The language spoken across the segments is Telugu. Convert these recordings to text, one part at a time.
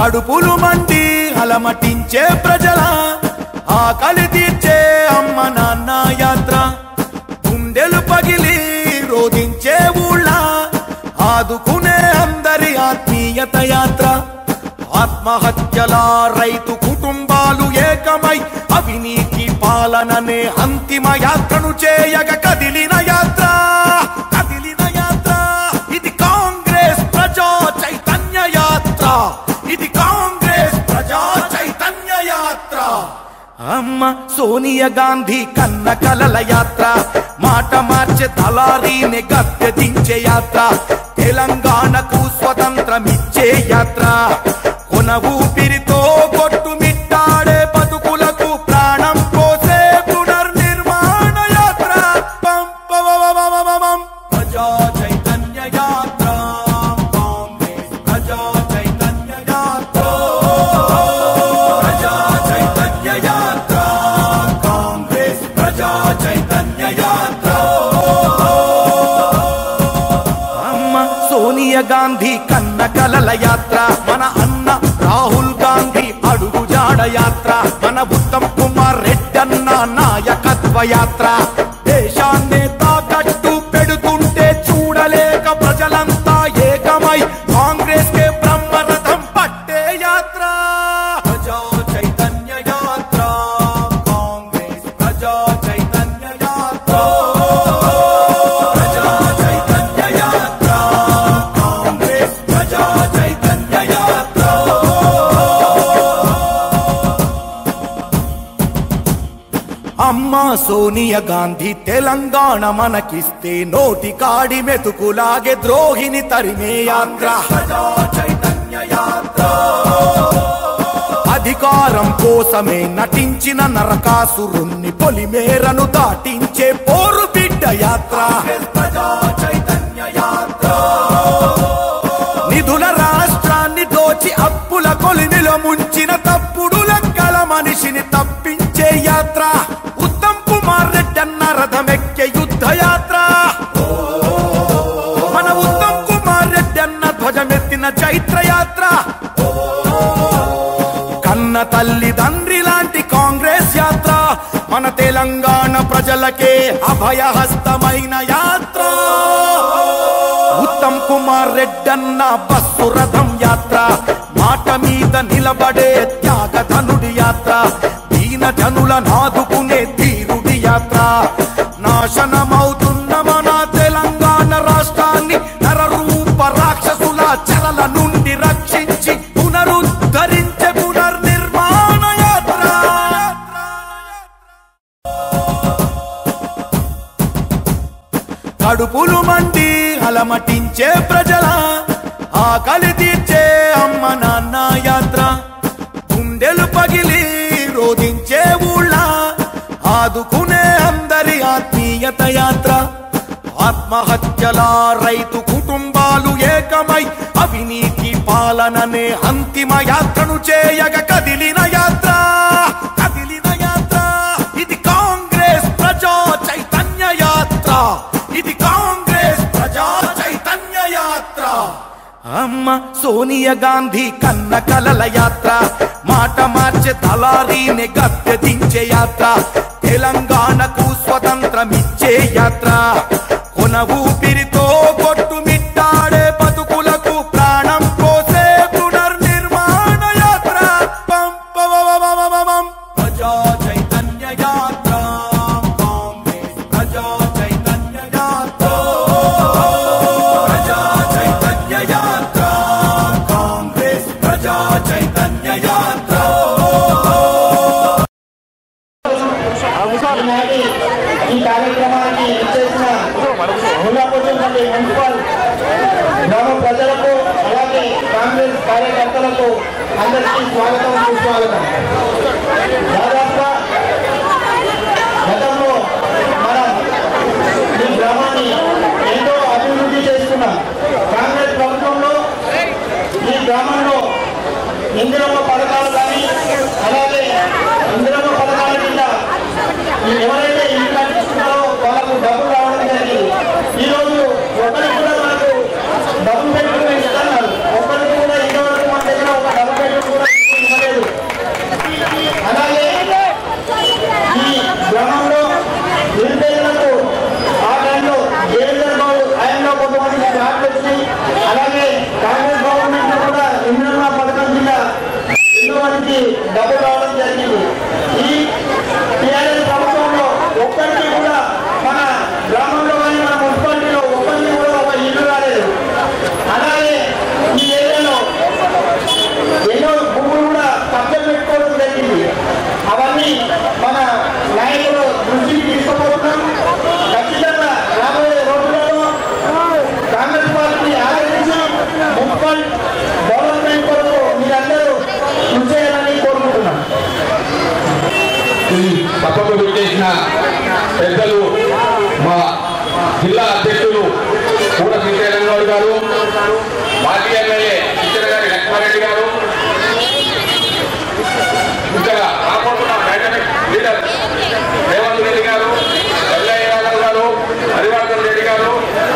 కడుపులు మండి అలమటించే ప్రజల ఆకలి తీర్చే అమ్మ నాన్న యాత్ర గుండెలు పగిలి రోధించే ఊళ్ళ ఆదుకునే అందరి ఆత్మీయత యాత్ర ఆత్మహత్యల రైతు కుటుంబాలు ఏకమై అవినీతి పాలననే అంతిమ యాత్రను చేయగ కదిలిన యాత్ర కదిలిన యాత్ర ఇది కాంగ్రెస్ ప్రజా చైతన్య యాత్ర ఇది కాంగ్రెస్ ప్రజా చైతన్య యాత్ర అమ్మ సోనియా గాంధీ కన్న కలల యాత్ర మాట మార్చే దళారీని గద్దె దించే యాత్ర తెలంగాణకు స్వతంత్రమిచ్చే యాత్ర కొన ఊపిరితో కొట్టుమిట్టాడే బతుకులకు ప్రాణం పోసే పునర్నిర్మాణ యాత్ర పం పవవవవవవం. ప్రజా చైతన్య యాత్ర కాంగ్రెస్ ప్రజా చైతన్య యాత్ర ప్రజా చైతన్య యాత్ర కాంగ్రెస్ ప్రజా చైతన్య యాత్ర అమ్మ సోనియా గాంధీ కన్న కలల యాత్ర మన అన్న రాహుల్ గాంధీ అడుగు జాడ యాత్ర మన ఉత్తమ్ కుమార్ రెడ్డి అన్న నాయకత్వ యాత్ర దేశాన్ని తాకట్టు పెడుతుంటే చూడలేక ప్రజలంతా ఏకమై కాంగ్రెస్ కే బ్రహ్మరథం పట్టే యాత్ర ప్రజా చైతన్య యాత్ర కాంగ్రెస్ ప్రజా చైతన్య యాత్ర ప్రజా చైతన్య యాత్ర కాంగ్రెస్ ప్రజా చైతన్య యాత్ర అమ్మ సోనియా గాంధీ తెలంగాణ మనకిస్తే నోటి కాడి మెతుకులాగే ద్రోహిని తరిమే యాత్ర ప్రజా చైతన్య యాత్ర అధికారం కోసమే నటించిన నరకాసురుణ్ణి పొలిమేరను దాటించే పోరు బిడ్డ యాత్ర ప్రజా చైతన్య యాత్ర నిధుల రాష్ట్రాన్ని దోచి అప్పుల కొలిమిలో ముంచిన తప్పుడు లెక్కల మనిషిని తప్పించే యాత్ర ఉత్తమ్ కుమార్ రెడ్డి అన్న రథమెక్కే యుద్ధ యాత్ర మన ఉత్తమ్ కుమార్ రెడ్డి అన్న ధ్వజమెత్తిన చైత్ర యాత్ర కన్న తల్లి తండ్రి లాంటి కాంగ్రెస్ యాత్ర మన తెలంగాణ ప్రజలకే అభయహస్తమైన యాత్ర ఉత్తమ్ కుమార్ రెడ్డన్న బస్సు రథం యాత్ర మాట మీద నిలబడే త్యాగధనుడి యాత్ర దీన జనుల నాదుకునే ధీరుడి యాత్ర నాశనమవుతున్న మన తెలంగాణ రాష్ట్రాన్ని నరరూప రాక్షసుల చెరల నుండి రక్షించి పునరుద్ధరించే పునర్నిర్మాణ యాత్ర కడుపులు మండి అలమటించే ప్రజల ఆకలి తీర్చే అమ్మ నాన్న యాత్ర గుండెలు పగిలి రోధించే ఊళ్ళ ఆదుకునే అందరి ఆత్మీయత యాత్ర ఆత్మహత్యల రైతు కుటుంబాలు ఏకమై అవినీతి పాలననే అంతిమ యాత్రను చేయగ కదిలిన యాత్ర కదిలిన యాత్ర ఇది కాంగ్రెస్ ప్రజా చైతన్య యాత్ర ఇది కాంగ్రెస్ ప్రజా చైతన్య యాత్ర అమ్మ సోనియా గాంధీ కన్న కలల యాత్ర మాట మార్చే దళారీని గద్దె దించే యాత్ర తెలంగాణకు స్వతంత్రమిచ్చే యాత్ర కొన ఊపిరితో కొట్టుమిట్టాడే బతుకులకు ప్రాణం పోసే పునర్నిర్మాణ యాత్ర పం పవవవవవవం. ప్రజా చైతన్య యాత్ర కాంగ్రెస్ ప్రజా చైతన్య యాత్ర ప్రజా చైతన్య యాత్ర కాంగ్రెస్ ప్రజా చైతన్య యాత్ర ఈనాటి ఈ కార్యక్రమానికి ఇచ్చేసిన ముల్లాపూర్పల్లి మున్సిపల్ గ్రామ ప్రజలకు అలాగే కాంగ్రెస్ కార్యకర్తలకు అందరికీ స్వాగతం సుస్వాగతం దాదాపుగా గతంలో మనం ఈ గ్రామాన్ని ఎంతో అభివృద్ధి చేస్తున్నాం కాంగ్రెస్ ప్రభుత్వంలో ఈ గ్రామంలో ఇందిరమ్మ పథకాలు కానీ అలాగే ఇందిరమ్మ పథకాల కింద ఎవరైతే ఇల్లు కట్టిస్తున్నారో వాళ్ళకు డబ్బులు రావడం జరిగింది ఈ రోజు ఒకరికి కూడా మనకు డబ్బులు పెట్టుకుని ఇస్తున్నారు ఒకరికి కూడా ఇంతవరకు మన దగ్గర ఒక డబ్బు పెట్టుకుని మాజీ ఎమ్మెల్యే కిషన్ గారి లక్ష్మారెడ్డి గారు ఇంకా రాబోతున్న డైనమిక్ లీడర్ రేవంత్ రెడ్డి గారు ఎల్లయ్య యాదవ్ గారు హరివర్ధన్ రెడ్డి గారు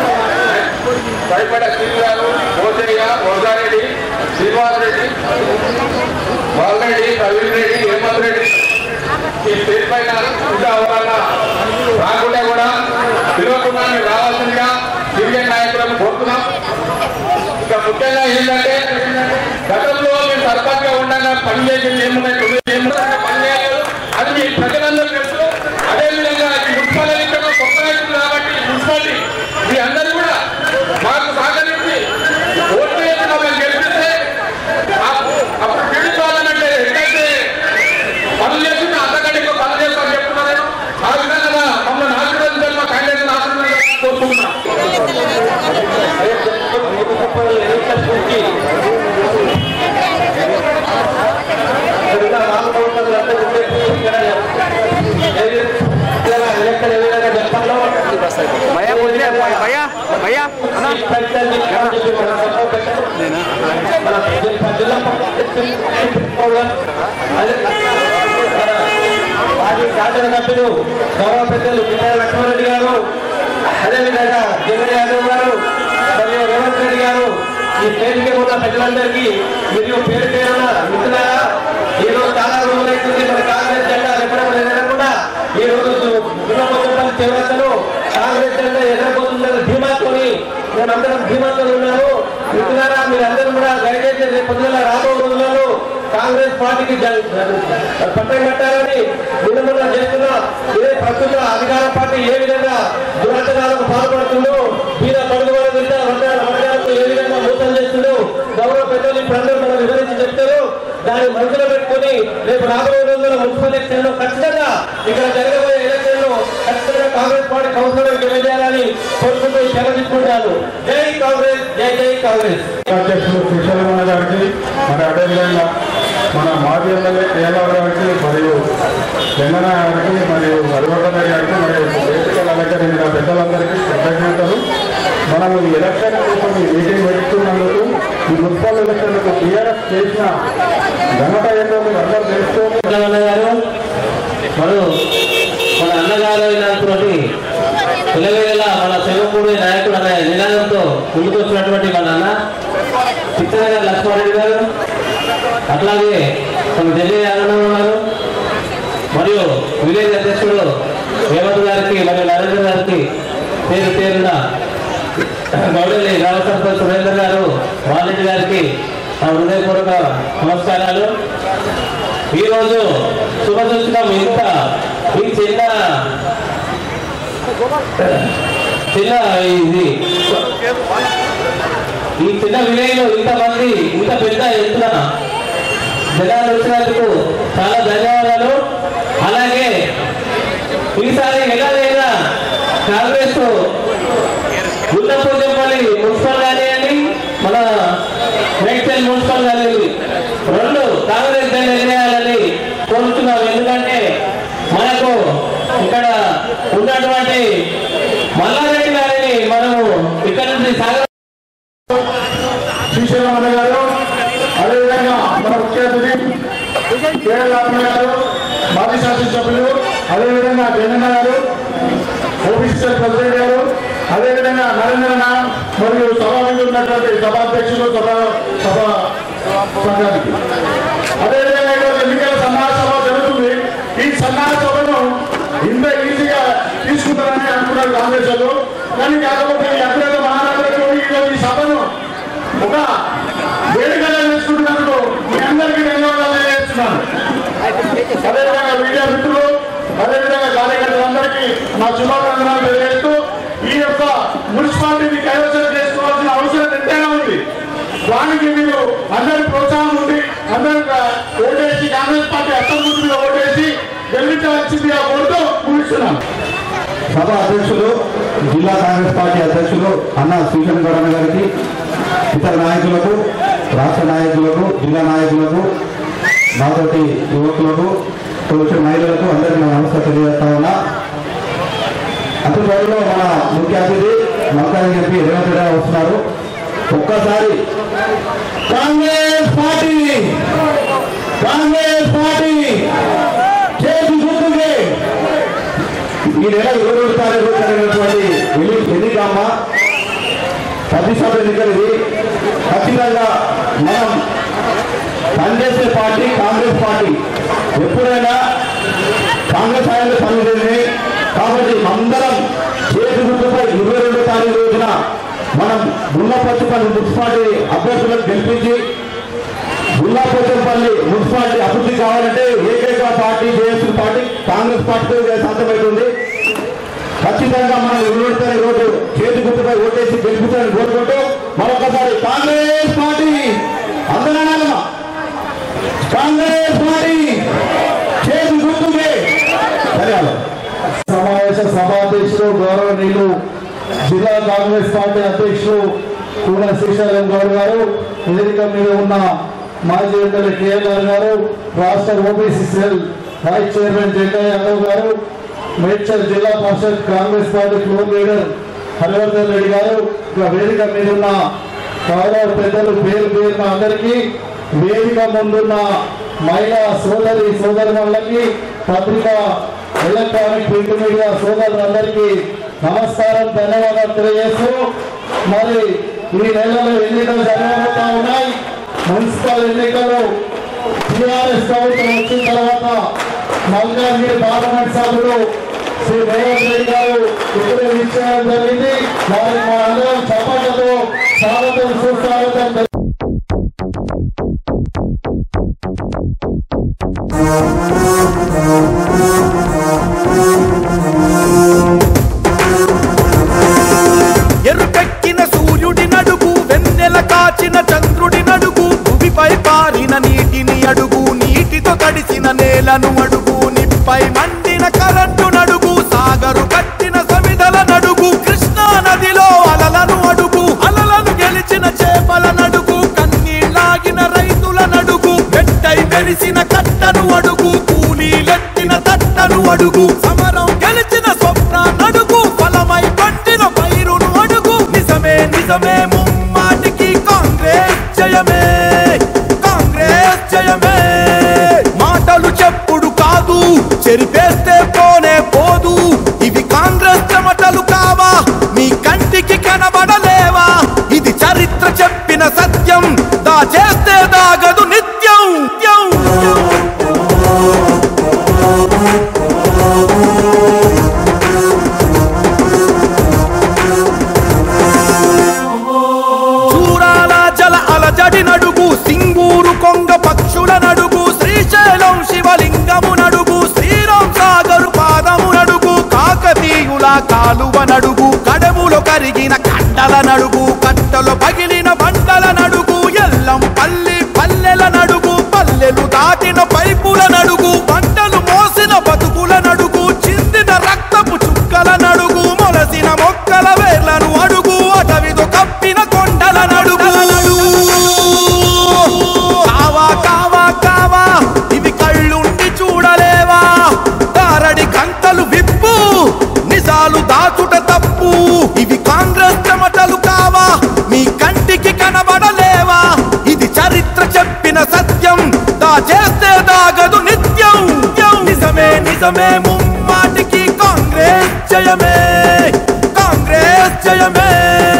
పైపడ శ్రీ గారు పోతయ్య రోజారెడ్డి శ్రీనివాస్ రెడ్డి బాలరెడ్డి ప్రవీణ్ రెడ్డి హేమంత్ రెడ్డి ఈ స్టేజ్ పైన ఇంకా ఎవరన్నా రాకుండా కూడా తిరగకుండా మీరు రావాల్సిందిగా సీనియర్ నాయకులను కోరుతున్నాం ఇక ముఖ్యంగా ఏంటంటే గతంలో మీరు సర్పంచ్ గా ఉండగా పని చేసింది ఏమున్నాయి తొమ్మిది ఏమున్నాయి పని చేయలేదు అది మీ ప్రజలందరూ తెలుసు అదేవిధంగా ఈ మున్సిపల్ ఎన్నికల్లో కొత్త రైతులు కాబట్టి ఈ మున్సిపాలిటీ మీ అందరూ కూడా మాకు సహకరించి ఓట్లు వేసి మమ్మల్ని గెలిపిస్తే ఆ- అప్పుడు పీడించాలనంటే ఎక్కడైతే పనులు చేస్తున్నా అంతకంటే ఎక్కువ పనులు చేస్తామని చెప్తున్నా నేను ఆ విధంగా మమ్మల్ని ఆశీర్వదించాలి మా క్యాండిడేట్ ఆశీర్వదించాలని కోరుకుంటున్నాం భయ్యా వదిలే భయ్యా భయ్యా అన్నా సభ్యులు గౌరవ పెద్దలు పిల్లల లక్ష్మారెడ్డి గారు అదేవిధంగా జగన్ యాదవ్ గారు మరియు రేవంత్ రెడ్డి గారు ఈ పేరుకి ఉన్న ప్రజలందరికీ మరియు పేరు పేరున మిత్రులారా ఈ రోజు చాలా రోజులైతుంది మన కాంగ్రెస్ జెండా ఎప్పుడైనా ఎదగకుండా ఈ రోజు దుర్గపల్లి తీవ్రతను కాంగ్రెస్ జెండా ఎదగబోతుందన్న ధీమాతోని మేమందరం ధీమాతో ఉన్నాము మిత్రులారా మీరందరూ కూడా దయచేసి రేపు పొద్దున రాబో రోజులలో కాంగ్రెస్ పార్టీకి జ- పట్టం కట్టాలని నిన్న చేస్తున్నా ఇదే ప్రస్తుత అధికార పార్టీ ఏ విధంగా దురాచకాలకు పాల్పడుతుందో మీద పడుగు వారి మీద వర్గాల వర్గాలకు ఏ విధంగా మోసం చేస్తుందో గౌరవ పెద్దలు ఇప్పుడు అందరూ మనం వివరించి చెప్తారు దాన్ని మనసులో పెట్టుకొని రేపు రాబోయే రోజుల్లో మున్సిపల్ ఎలక్షన్ లో ఖచ్చితంగా ఇక్కడ జరగబోయే ఎలక్షన్ లో ఖచ్చితంగా కాంగ్రెస్ పార్టీ కౌన్సిలర్ తెలియజేయాలని కోరుకుంటూ సెలవు తీసుకుంటాను జై కాంగ్రెస్ జై జై కాంగ్రెస్ అధ్యక్షులు కిషోరమణ గారికి మరి అదేవిధంగా మన మాజీ ఎమ్మెల్యే కేఎల్ఆర్ గారికి మరియు వెంగన గారికి మరియు హరివర్ధన్ గారికి మరియు వేదికలు అలంకరించిన పెద్దలందరికీ కృతజ్ఞతలు మనం ఈ ఎలక్షన్ కోసం ఈ మీటింగ్ పెట్టుకున్నందుకు ఈ మున్సిపల్ ఎలక్షన్లకు టీఆర్ఎస్ చేసిన ఘనత ఏంటో మీరు అందరూ తెలుసుకోండి గారు మనం మన అన్నగారు అయినటువంటి పిల్లవేళ మన శివపూడి నాయకుడు అనే నినాదంతో ముందుకు వచ్చినటువంటి మన అన్న చిత్తనగర్ లక్ష్మారెడ్డి గారు అట్లాగే మన ఢిల్లీ యాదవ్ గారు మరియు విలేజ్ అధ్యక్షుడు హేమంత్ గారికి మరియు నరేంద్ర గారికి పేరు పేరున గౌడలి గ్రామ సర్పంచ్ సురేందర్ గారు వాల్రెడ్డి గారికి నా హృదయపూర్వక నమస్కారాలు ఈరోజు శుభసూచకం ఇంత ఈ చిన్న చిన్న ఇది ఈ చిన్న విలేజ్లో ఇంతమంది ఇంత పెద్ద ఎత్తున జనాలు వచ్చినందుకు చాలా ధన్యవాదాలు అలాగే ఈసారి ఎలాగైనా కాంగ్రెస్ గుండపూజంపల్లి మున్సిపల్ కానివ్వండి మన మేడ్చల్ మున్సిపల్ కానివ్వండి రెండు కాంగ్రెస్ జెండా ఎగరేయాలని కోరుతున్నాం ఎందుకంటే మనకు ఇక్కడ ఉన్నటువంటి మల్లారెడ్డి గారిని మనము ఇక్కడ నుంచి సాగ శ్రీశైలమణ గారు అదేవిధంగా మన ముఖ్య అతిథి కేఎల్ఆర్ గారు మాజీ శాసనసభ్యులు అదేవిధంగా జగన్న గారు ఓబీసీ ప్రెసిడెంట్ గారు అదేవిధంగా నరేంద్రన మరియు సభా మీద ఉన్నటువంటి సభాధ్యక్షులు సభ సభ సంఘానికి అదేవిధంగా ఈరోజు ఎన్నికల సన్నాహ సభ జరుగుతుంది ఈ సన్నాహ సభను ఇంత ఈజీగా తీసుకుంటారని అనుకున్నారు కాంగ్రెస్ వాళ్ళు కానీ కాకపోతే ఈ అగ్రత మహారాజులకు ఈరోజు ఈ సభను ఒక వేడుకగా చేసుకుంటున్నందుకు మీ అందరికీ ధన్యవాదాలు తెలియజేస్తున్నాను అదేవిధంగా మీడియా మిత్రులు అదేవిధంగా కార్యకర్తలందరికీ నా శుభాకాంక్షలు తెలియజేస్తూ ఈ యొక్క మున్సిపాలిటీని కైవసం చేసుకోవాల్సిన అవసరం ఎంతైనా ఉంది దానికి మీరు అందరి ప్రోత్సాహం ఉంది అందరూ ఓటేసి కాంగ్రెస్ పార్టీ అసెంబ్లీ మీద ఓటేసి గెలిపించవలసిందిగా కోరుతూ ముగిస్తున్నాను సభ అధ్యక్షులు జిల్లా కాంగ్రెస్ పార్టీ అధ్యక్షులు అన్న శ్రీశంకర్ గౌడన్న గారికి ఇతర నాయకులకు రాష్ట్ర నాయకులకు జిల్లా నాయకులకు నాతోటి యువకులకు వచ్చిన మహిళలకు అందరికీ నా నమస్కారం తెలియజేస్తా ఉన్నా అతి త్వరలో మన ముఖ్య అతిథి మల్కాజ్ ఎంపీ రేవంత్ రెడ్డి గారు వస్తున్నారు ఒక్కసారి కాంగ్రెస్ పార్టీ కాంగ్రెస్ పార్టీ చేతి గుర్తుకే ఈ నెల ఇరవై రెండు తారీఖు జరిగినటువంటి ఎన్ని- ఎన్నికమ్మ ప్రతిసభ ఎన్నికలు ఇది ఖచ్చితంగా మనం పనిచేసే పార్టీ కాంగ్రెస్ పార్టీ ఎప్పుడైనా కాంగ్రెస్ ఆయన పనిచేసింది కాబట్టి అందరం చేతి గుర్తుపై ఇరవై రెండో తారీఖు రోజున మనం గుల్లపచ్చిపల్లి మున్సిపాలిటీ అభ్యర్థులను గెలిపించి గుల్లాపోచంపల్లి మున్సిపాలిటీ అభివృద్ధి కావాలంటే ఏకైక పార్టీ జేఎస్సీ పార్టీ కాంగ్రెస్ పార్టీతో సాధ్యమవుతుంది ఖచ్చితంగా మనం ఇరవై రోజు చేతి గుర్తుపై ఓటేసి గెలిపించాలని కోరుకుంటూ మరొకసారి కాంగ్రెస్ పార్టీ అందరూ కాంగ్రెస్ పార్టీ చేతి గుర్తుకే ధన్యవాదాలు సమావేశ సభాధ్యక్షులు గౌరవనీయులు జిల్లా కాంగ్రెస్ పార్టీ అధ్యక్షులు కూడా శ్రీశైలం గౌడ్ గారు వేదిక మీద ఉన్న మాజీ ఎమ్మెల్యే కేఎల్ఆర్ గారు రాష్ట్ర OBC cell vice chairman Jaggaiah Yadav గారు మేడ్చల్ జిల్లా పరిషత్ Congress party floor leader Harivardhan Reddy గారు ఇంకా వేదిక మీద ఉన్న గౌరవ పెద్దలు పేరు పేరున అందరికీ వేదిక ముందున్న మహిళా సోదరి సోదరులకి పత్రిక ఎలక్ట్రానిక్ ప్రింట్ మీడియా సోదరులందరికీ నమస్కారం ధన్యవాదాలు తెలియజేస్తూ మరి ఈ నెలలో ఎన్నికలు జరగబోతా ఉన్నాయి మున్సిపల్ ఎన్నికలు టీఆర్ఎస్ ప్రభుత్వం వచ్చిన తర్వాత మల్కాజ్గిరి పార్లమెంట్ సభ్యులు శ్రీ రేవంత్ రెడ్డి గారు ఇప్పుడే ఇచ్చేయడం జరిగింది వారికి మా అందరం చప్పట్లతో స్వాగతం సుస్వాగతం తెలి- ఎరుపెక్కిన సూర్యుడి నడుగు వెన్నెల కాచిన చంద్రుడి నడుగు భూమిపై పారిన నీటిని అడుగు నీటితో తడిసిన నేలను అడుగు నిప్పై మండిన కరెంటు నడుగు సాగరు కట్టిన సమిదల నడుగు కృష్ణా నదిలో అలలను అడుగు అలలను గెలిచిన చేపల నడుగు కన్నీళ్ళాగిన రైతుల నడుగు వెట్టై వెలిసిన కట్టను అడుగు కూలీలెత్తిన తట్టను అడుగు సమరం గెలిచిన స్వప్న నడుగు ఫలమై పండిన పైరును అడుగు నిజమే నిజమే ముమ్మాటికి కాంగ్రెస్ జయమే కాంగ్రెస్ జయమే మాటలు చెప్పుడు కాదు చెరిపేస్తే పోనే పోదు ఇవి కాంగ్రెస్ చెమటలు కావా మీ కంటికి కనబడలేవా ఇది చరిత్ర చెప్పిన సత్యం దాచేస్తే దాగదు నిత్యం నిత్యం, నిత్యం. చూరాల జల అలజడి నడుగు సింగూరు కొంగ పక్షుల నడుగు శ్రీశైలం శివలింగము నడుగు శ్రీరామ్ సాగరు పాదము నడుగు కాకతీయుల కాలువ నడుగు కడములో కరిగిన కండల నడుగు కట్టలు పగిలిన బండల నడుగు ఎల్లం పల్లి పల్లెల నడుగు పల్లెలు దాటిన పైపుల నడుగు పంటలు మోసిన బతుకుల నడుగు చిందిన రక్తపు చుక్కల నడుగు మొలసిన మొక్కల వేర్లను అడుగు అటవితో కప్పిన కొండల నడుగు కావా కావా కావా ఇవి కళ్ళుండి చూడలేవా దారడి గంటలు విప్పు నిజాలు దాచుట తప్పు ఇవి కాంగ్రెస్ చెమటలు కావా మీ కంటికి కనబడలేవా ఇది చరిత్ర చెప్పిన సత్యం దాచేస్తే దాగదు నిత్యం నిత్యం. నిజమే నిజమే ముమ్మాటికి కాంగ్రెస్ జయమే కాంగ్రెస్ జయమే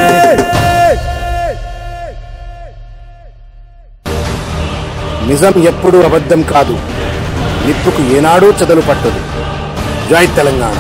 నిజం ఎప్పుడూ అబద్ధం కాదు నిప్పుకు ఏనాడూ చదలు పట్టదు జై తెలంగాణ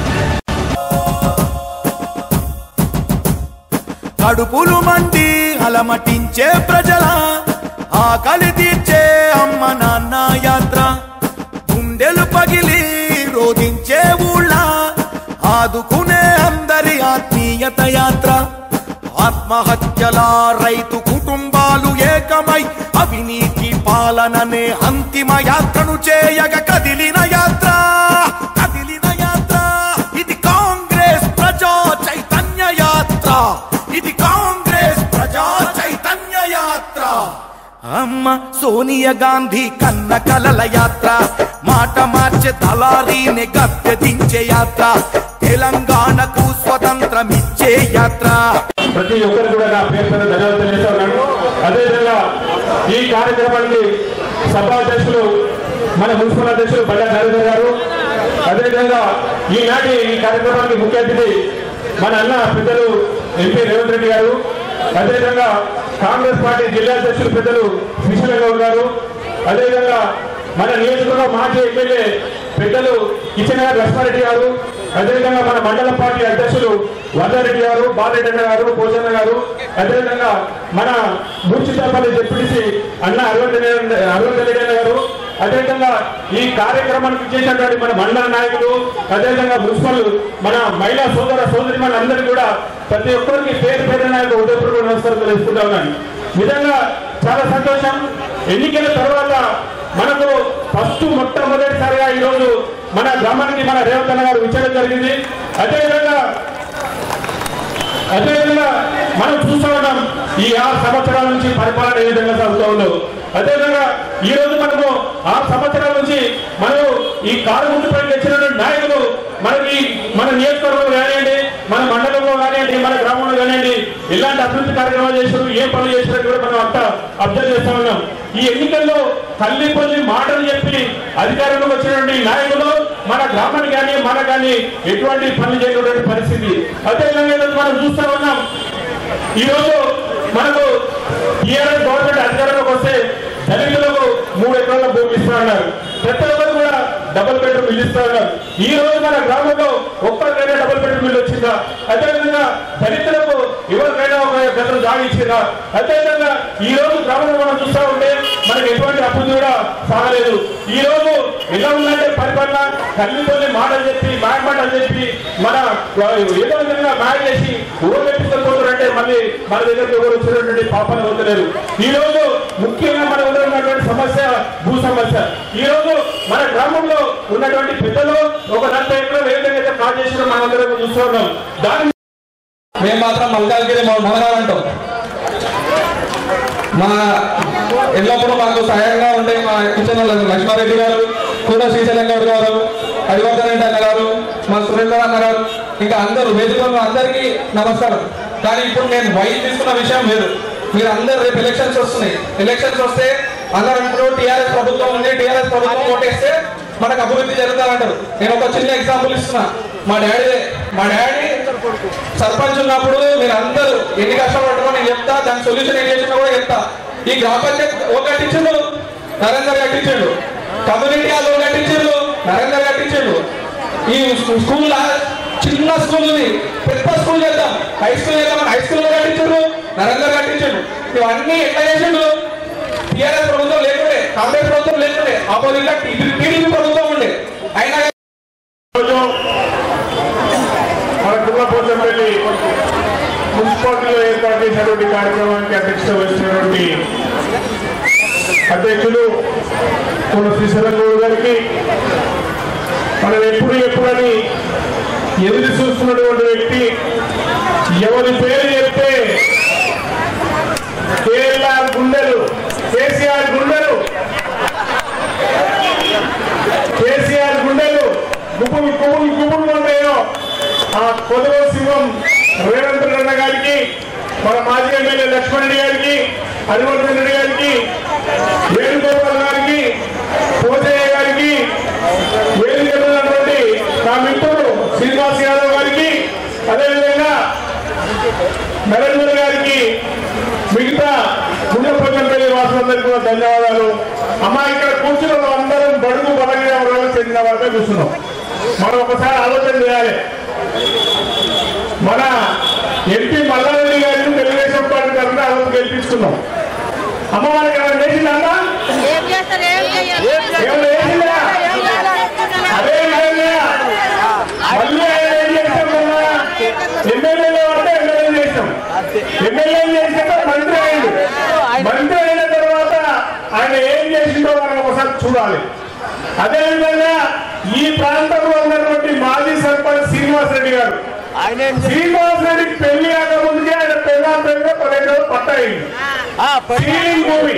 కడుపులు మండి అలమటించే ప్రజల ఆకలి తీర్చే అమ్మ నాన్న యాత్ర గుండెలు పగిలి రోధించే ఊళ్ళ ఆదుకునే అందరి ఆత్మీయత యాత్ర ఆత్మహత్యల రైతు కుటుంబాలు ఏకమై అవినీతి పాలననే అంతిమ యాత్రను చేయగ కదిలిన యాత్ర కదిలిన యాత్ర ఇది కాంగ్రెస్ ప్రజా చైతన్య యాత్ర ఇది కాంగ్రెస్ ప్రజా చైతన్య యాత్ర అమ్మ సోనియా గాంధీ కన్న కలల యాత్ర మాట మార్చే దళారీని గద్దె దించే యాత్ర తెలంగాణకు స్వతంత్రమిచ్చే యాత్ర ప్రతి ఒక్కరు కూడా నా పేరు పేరు ధన్యవాదాలు తెలియజేస్తా ఉన్నాను అదేవిధంగా ఈ కార్యక్రమానికి సభాధ్యక్షులు మన మున్సిపల్ అధ్యక్షులు బండా నరేంద్ర గారు అదేవిధంగా ఈనాటి ఈ కార్యక్రమానికి ముఖ్య అతిథి మన అన్న పెద్దలు ఎంపీ రేవంత్ రెడ్డి గారు అదేవిధంగా కాంగ్రెస్ పార్టీ జిల్లా అధ్యక్షులు పెద్దలు శ్రీశైలం గౌడ్ గారు అదేవిధంగా మన నియోజకవర్గ మాజీ ఎమ్మెల్యే పెద్దలు కిచెన్ గారు లక్ష్మారెడ్డి గారు అదేవిధంగా మన మండల పార్టీ అధ్యక్షులు వర్ధారెడ్డి గారు బాలరెడ్డి అన్న గారు పోచన్న గారు అదేవిధంగా మన మూర్చితాపల్లి డిప్యూటీసీ అన్న అరవింద్ అరవింద్ రెడ్డి అన్న గారు అదేవిధంగా ఈ కార్యక్రమానికి చేసినటువంటి మన మండల నాయకులు అదేవిధంగా మున్సిపల్ మన మహిళా సోదర సోదరి అందరికీ కూడా ప్రతి ఒక్కరికి పేరు పేరు నాయకు ఉదయపూర్వక నమస్కారం తెలుసుకుంటా ఉన్నాను నిజంగా చాలా సంతోషం ఎన్నికల తర్వాత మనకు ఫస్ట్ మొట్టమొదటిసారిగా ఈ రోజు మన గ్రామానికి మన రేవంత్ అన్న గారు విచారణ జరిగింది అదేవిధంగా అదేవిధంగా మనం చూస్తూ ఉన్నాం ఈ ఆరు సంవత్సరాల నుంచి పరిపాలన ఏ విధంగా సాగుతూ ఉందో అదేవిధంగా ఈ రోజు మనము ఆరు సంవత్సరాల నుంచి మనం ఈ కారు గుర్తుపై తెచ్చినటువంటి నాయకులు మనకి మన నియోజకవర్గంలో కానివ్వండి మన మండలంలో కానివ్వండి మన గ్రామంలో కానివ్వండి ఎలాంటి అభివృద్ధి కార్యక్రమాలు చేశారు ఏ పనులు చేశారో కూడా మనం అంతా అబ్జర్వ్ చేస్తా ఉన్నాం ఈ ఎన్నికల్లో తల్లి పొల్లి మాటలు చెప్పి అధికారంలోకి వచ్చినటువంటి నాయకులు మన గ్రామానికి కానీ మన కానీ ఎటువంటి పనులు చేయటువంటి పరిస్థితి అదేవిధంగా ఈరోజు మనం చూస్తా ఉన్నాం ఈ రోజు మనకు టీఆర్ఎస్ గవర్నమెంట్ అధికారంలోకి వస్తే దళితులకు మూడు ఎకరాల భూమి ఇస్తా ఉన్నారు ప్రతి ఒక్కరు కూడా డబుల్ బెడ్రూమ్ ఇల్లు ఇస్తా ఉన్నారు ఈ రోజు మన గ్రామంలో ఒక్కరికైనా డబుల్ బెడ్రూమ్ ఇల్లు వచ్చిందా అదేవిధంగా దళితులకు ఎవరికైనా ఒక గతం జాగి ఇచ్చిందా అదేవిధంగా ఈ రోజు గ్రామంలో మనం చూస్తా ఉంటే మనకి ఎటువంటి అభివృద్ధి కూడా సాగలేదు ఈ రోజు ఎలా ఉందంటే పరిపాలన తల్లితోని మాటలు చెప్పి మాయ మాటలు చెప్పి మన ఏదో విధంగా మాయ చేసి ఊరు పెట్టిపోతారంటే మళ్ళీ మన దగ్గరికి ఎవరు వచ్చినటువంటి పాపన వద్దలేరు ఈ రోజు ముఖ్యంగా మన ఊళ్ళో ఉన్నటువంటి సమస్య భూ సమస్య ఈ రోజు మన గ్రామంలో ఉన్నటువంటి పెద్దలు ఒక నలభై ఎకరాలు ఏ విధంగా అయితే కాల్ చేసిన మనందరం చూస్తూ ఉన్నాం దాని మేము మాత్రం మల్కాజ్గిరి మనగాలంటాం మా ఎల్లప్పుడూ మాకు సహాయంగా ఉండే మా కిచెన్ లక్ష్మారెడ్డి గారు కూడా శ్రీశైలం గౌడ్ గారు హరివర్ధన్ రెడ్డి అన్న గారు మా సురేంద్ర అన్న గారు ఇంకా అందరూ వేదికల్లో అందరికీ నమస్కారం కానీ ఇప్పుడు నేను వైద్య తీసుకున్న విషయం వేరు మీరు అందరు రేపు ఎలక్షన్స్ వస్తున్నాయి ఎలక్షన్స్ వస్తే అందరూ అంటారు టీఆర్ఎస్ ప్రభుత్వం ఉంది టీఆర్ఎస్ ప్రభుత్వం ఓటేస్తే మనకు అభివృద్ధి జరుగుతుందంటారు నేను ఒక చిన్న ఎగ్జాంపుల్ ఇస్తున్నా మా డాడీ మా డాడీ సర్పంచ్ ఉన్నప్పుడు మీరు అందరూ ఎన్ని కష్టపడ్డారో నేను చెప్తా దాని సొల్యూషన్ ఏం చేసినా కూడా చెప్తా ఈ గ్రామ పంచాయత్ ఒక కట్టించిండు నరేందర్ కట్టించిండు కమ్యూనిటీ హాల్ ఒకటి కట్టించిండు నరేందర్ కట్టించిండు ఈ స్కూల్ చిన్న స్కూల్ ఉంది పెద్ద స్కూల్ చేద్దాం హై స్కూల్ చేద్దాం హై స్కూల్ కట్టించారు నరేందర్ కట్టించాడు ఇవన్నీ ఎట్లా చేసిండు టీఆర్ఎస్ ప్రభుత్వం లేకుండే కాంగ్రెస్ ప్రభుత్వం లేకుండే ఆపోజిట్ గా టీడీపీ ప్రభుత్వం ఉండే అయినా రోజు మన కుమ్మపోచంపల్లి మున్సిపాలిటీలో ఏర్పాటు చేసినటువంటి కార్యక్రమానికి అధ్యక్షత వహించినటువంటి అధ్యక్షులు మన శ్రీశైలం గౌడ్ గారికి మనం ఎప్పుడు ఎప్పుడని ఎదురు చూస్తున్నటువంటి వ్యక్తి ఎవరి పేరు చెప్తే కేఎల్ఆర్ గుండెలు కేసీఆర్ గుండెలు కేసీఆర్ గుండెలు గుబులు గుబులు గుబులు ఉంటాయో ఆ కొలువ సింహం రేవంత్ రెడ్డి అన్న గారికి మన మాజీ ఎమ్మెల్యే లక్ష్మణ్ రెడ్డి గారికి హరివర్ధన్ రెడ్డి గారికి వేణుగోపాల్ గారికి పోజయ్య గారికి వేదిక మీద ఉన్నటువంటి నా మిత్రుడు శ్రీనివాస్ యాదవ్ గారికి అదేవిధంగా నరేంద్ర గారికి మిగతా గుండెపోచంపల్లి వాసులందరికీ కూడా ధన్యవాదాలు అమ్మా ఇక్కడ కూర్చున్న వాళ్ళందరం బడుగు బలగిన వర్గాలకు చెందిన వాళ్ళే కూర్చున్నాం మనం ఒకసారి ఆలోచన చేయాలి మన ఎంపీ మల్లారెడ్డి గారిని తెలుగుదేశం పార్టీ తరఫున ఆ రోజు గెలిపించుకున్నాం అమ్మ వాళ్ళకి ఏమైనా చేసిందా అమ్మా? ఏం చేస్తారు ఏం చేయాలి ఏమైనా చేసిందా అదే విధంగా మళ్ళీ ఆయన ఏం చేస్తాం మొన్న ఎమ్మెల్యేలు అంటే ఎమ్మెల్యే చేస్తాం ఎమ్మెల్యే చేసాక మంత్రి అయింది మంత్రి అయిన తర్వాత ఆయన ఏం చేసిందో మనం ఒకసారి చూడాలి అదేవిధంగా ఈ ప్రాంతంలో ఉన్నటువంటి మాజీ సర్పంచ్ శ్రీనివాస్ రెడ్డి గారు శ్రీనివాస్ రెడ్డికి పెళ్లి కాక ముందుకే ఆయన పెళ్ళ పెళ్ళ పన్నెండు పట్టాయింది సీలింగ్ భూమి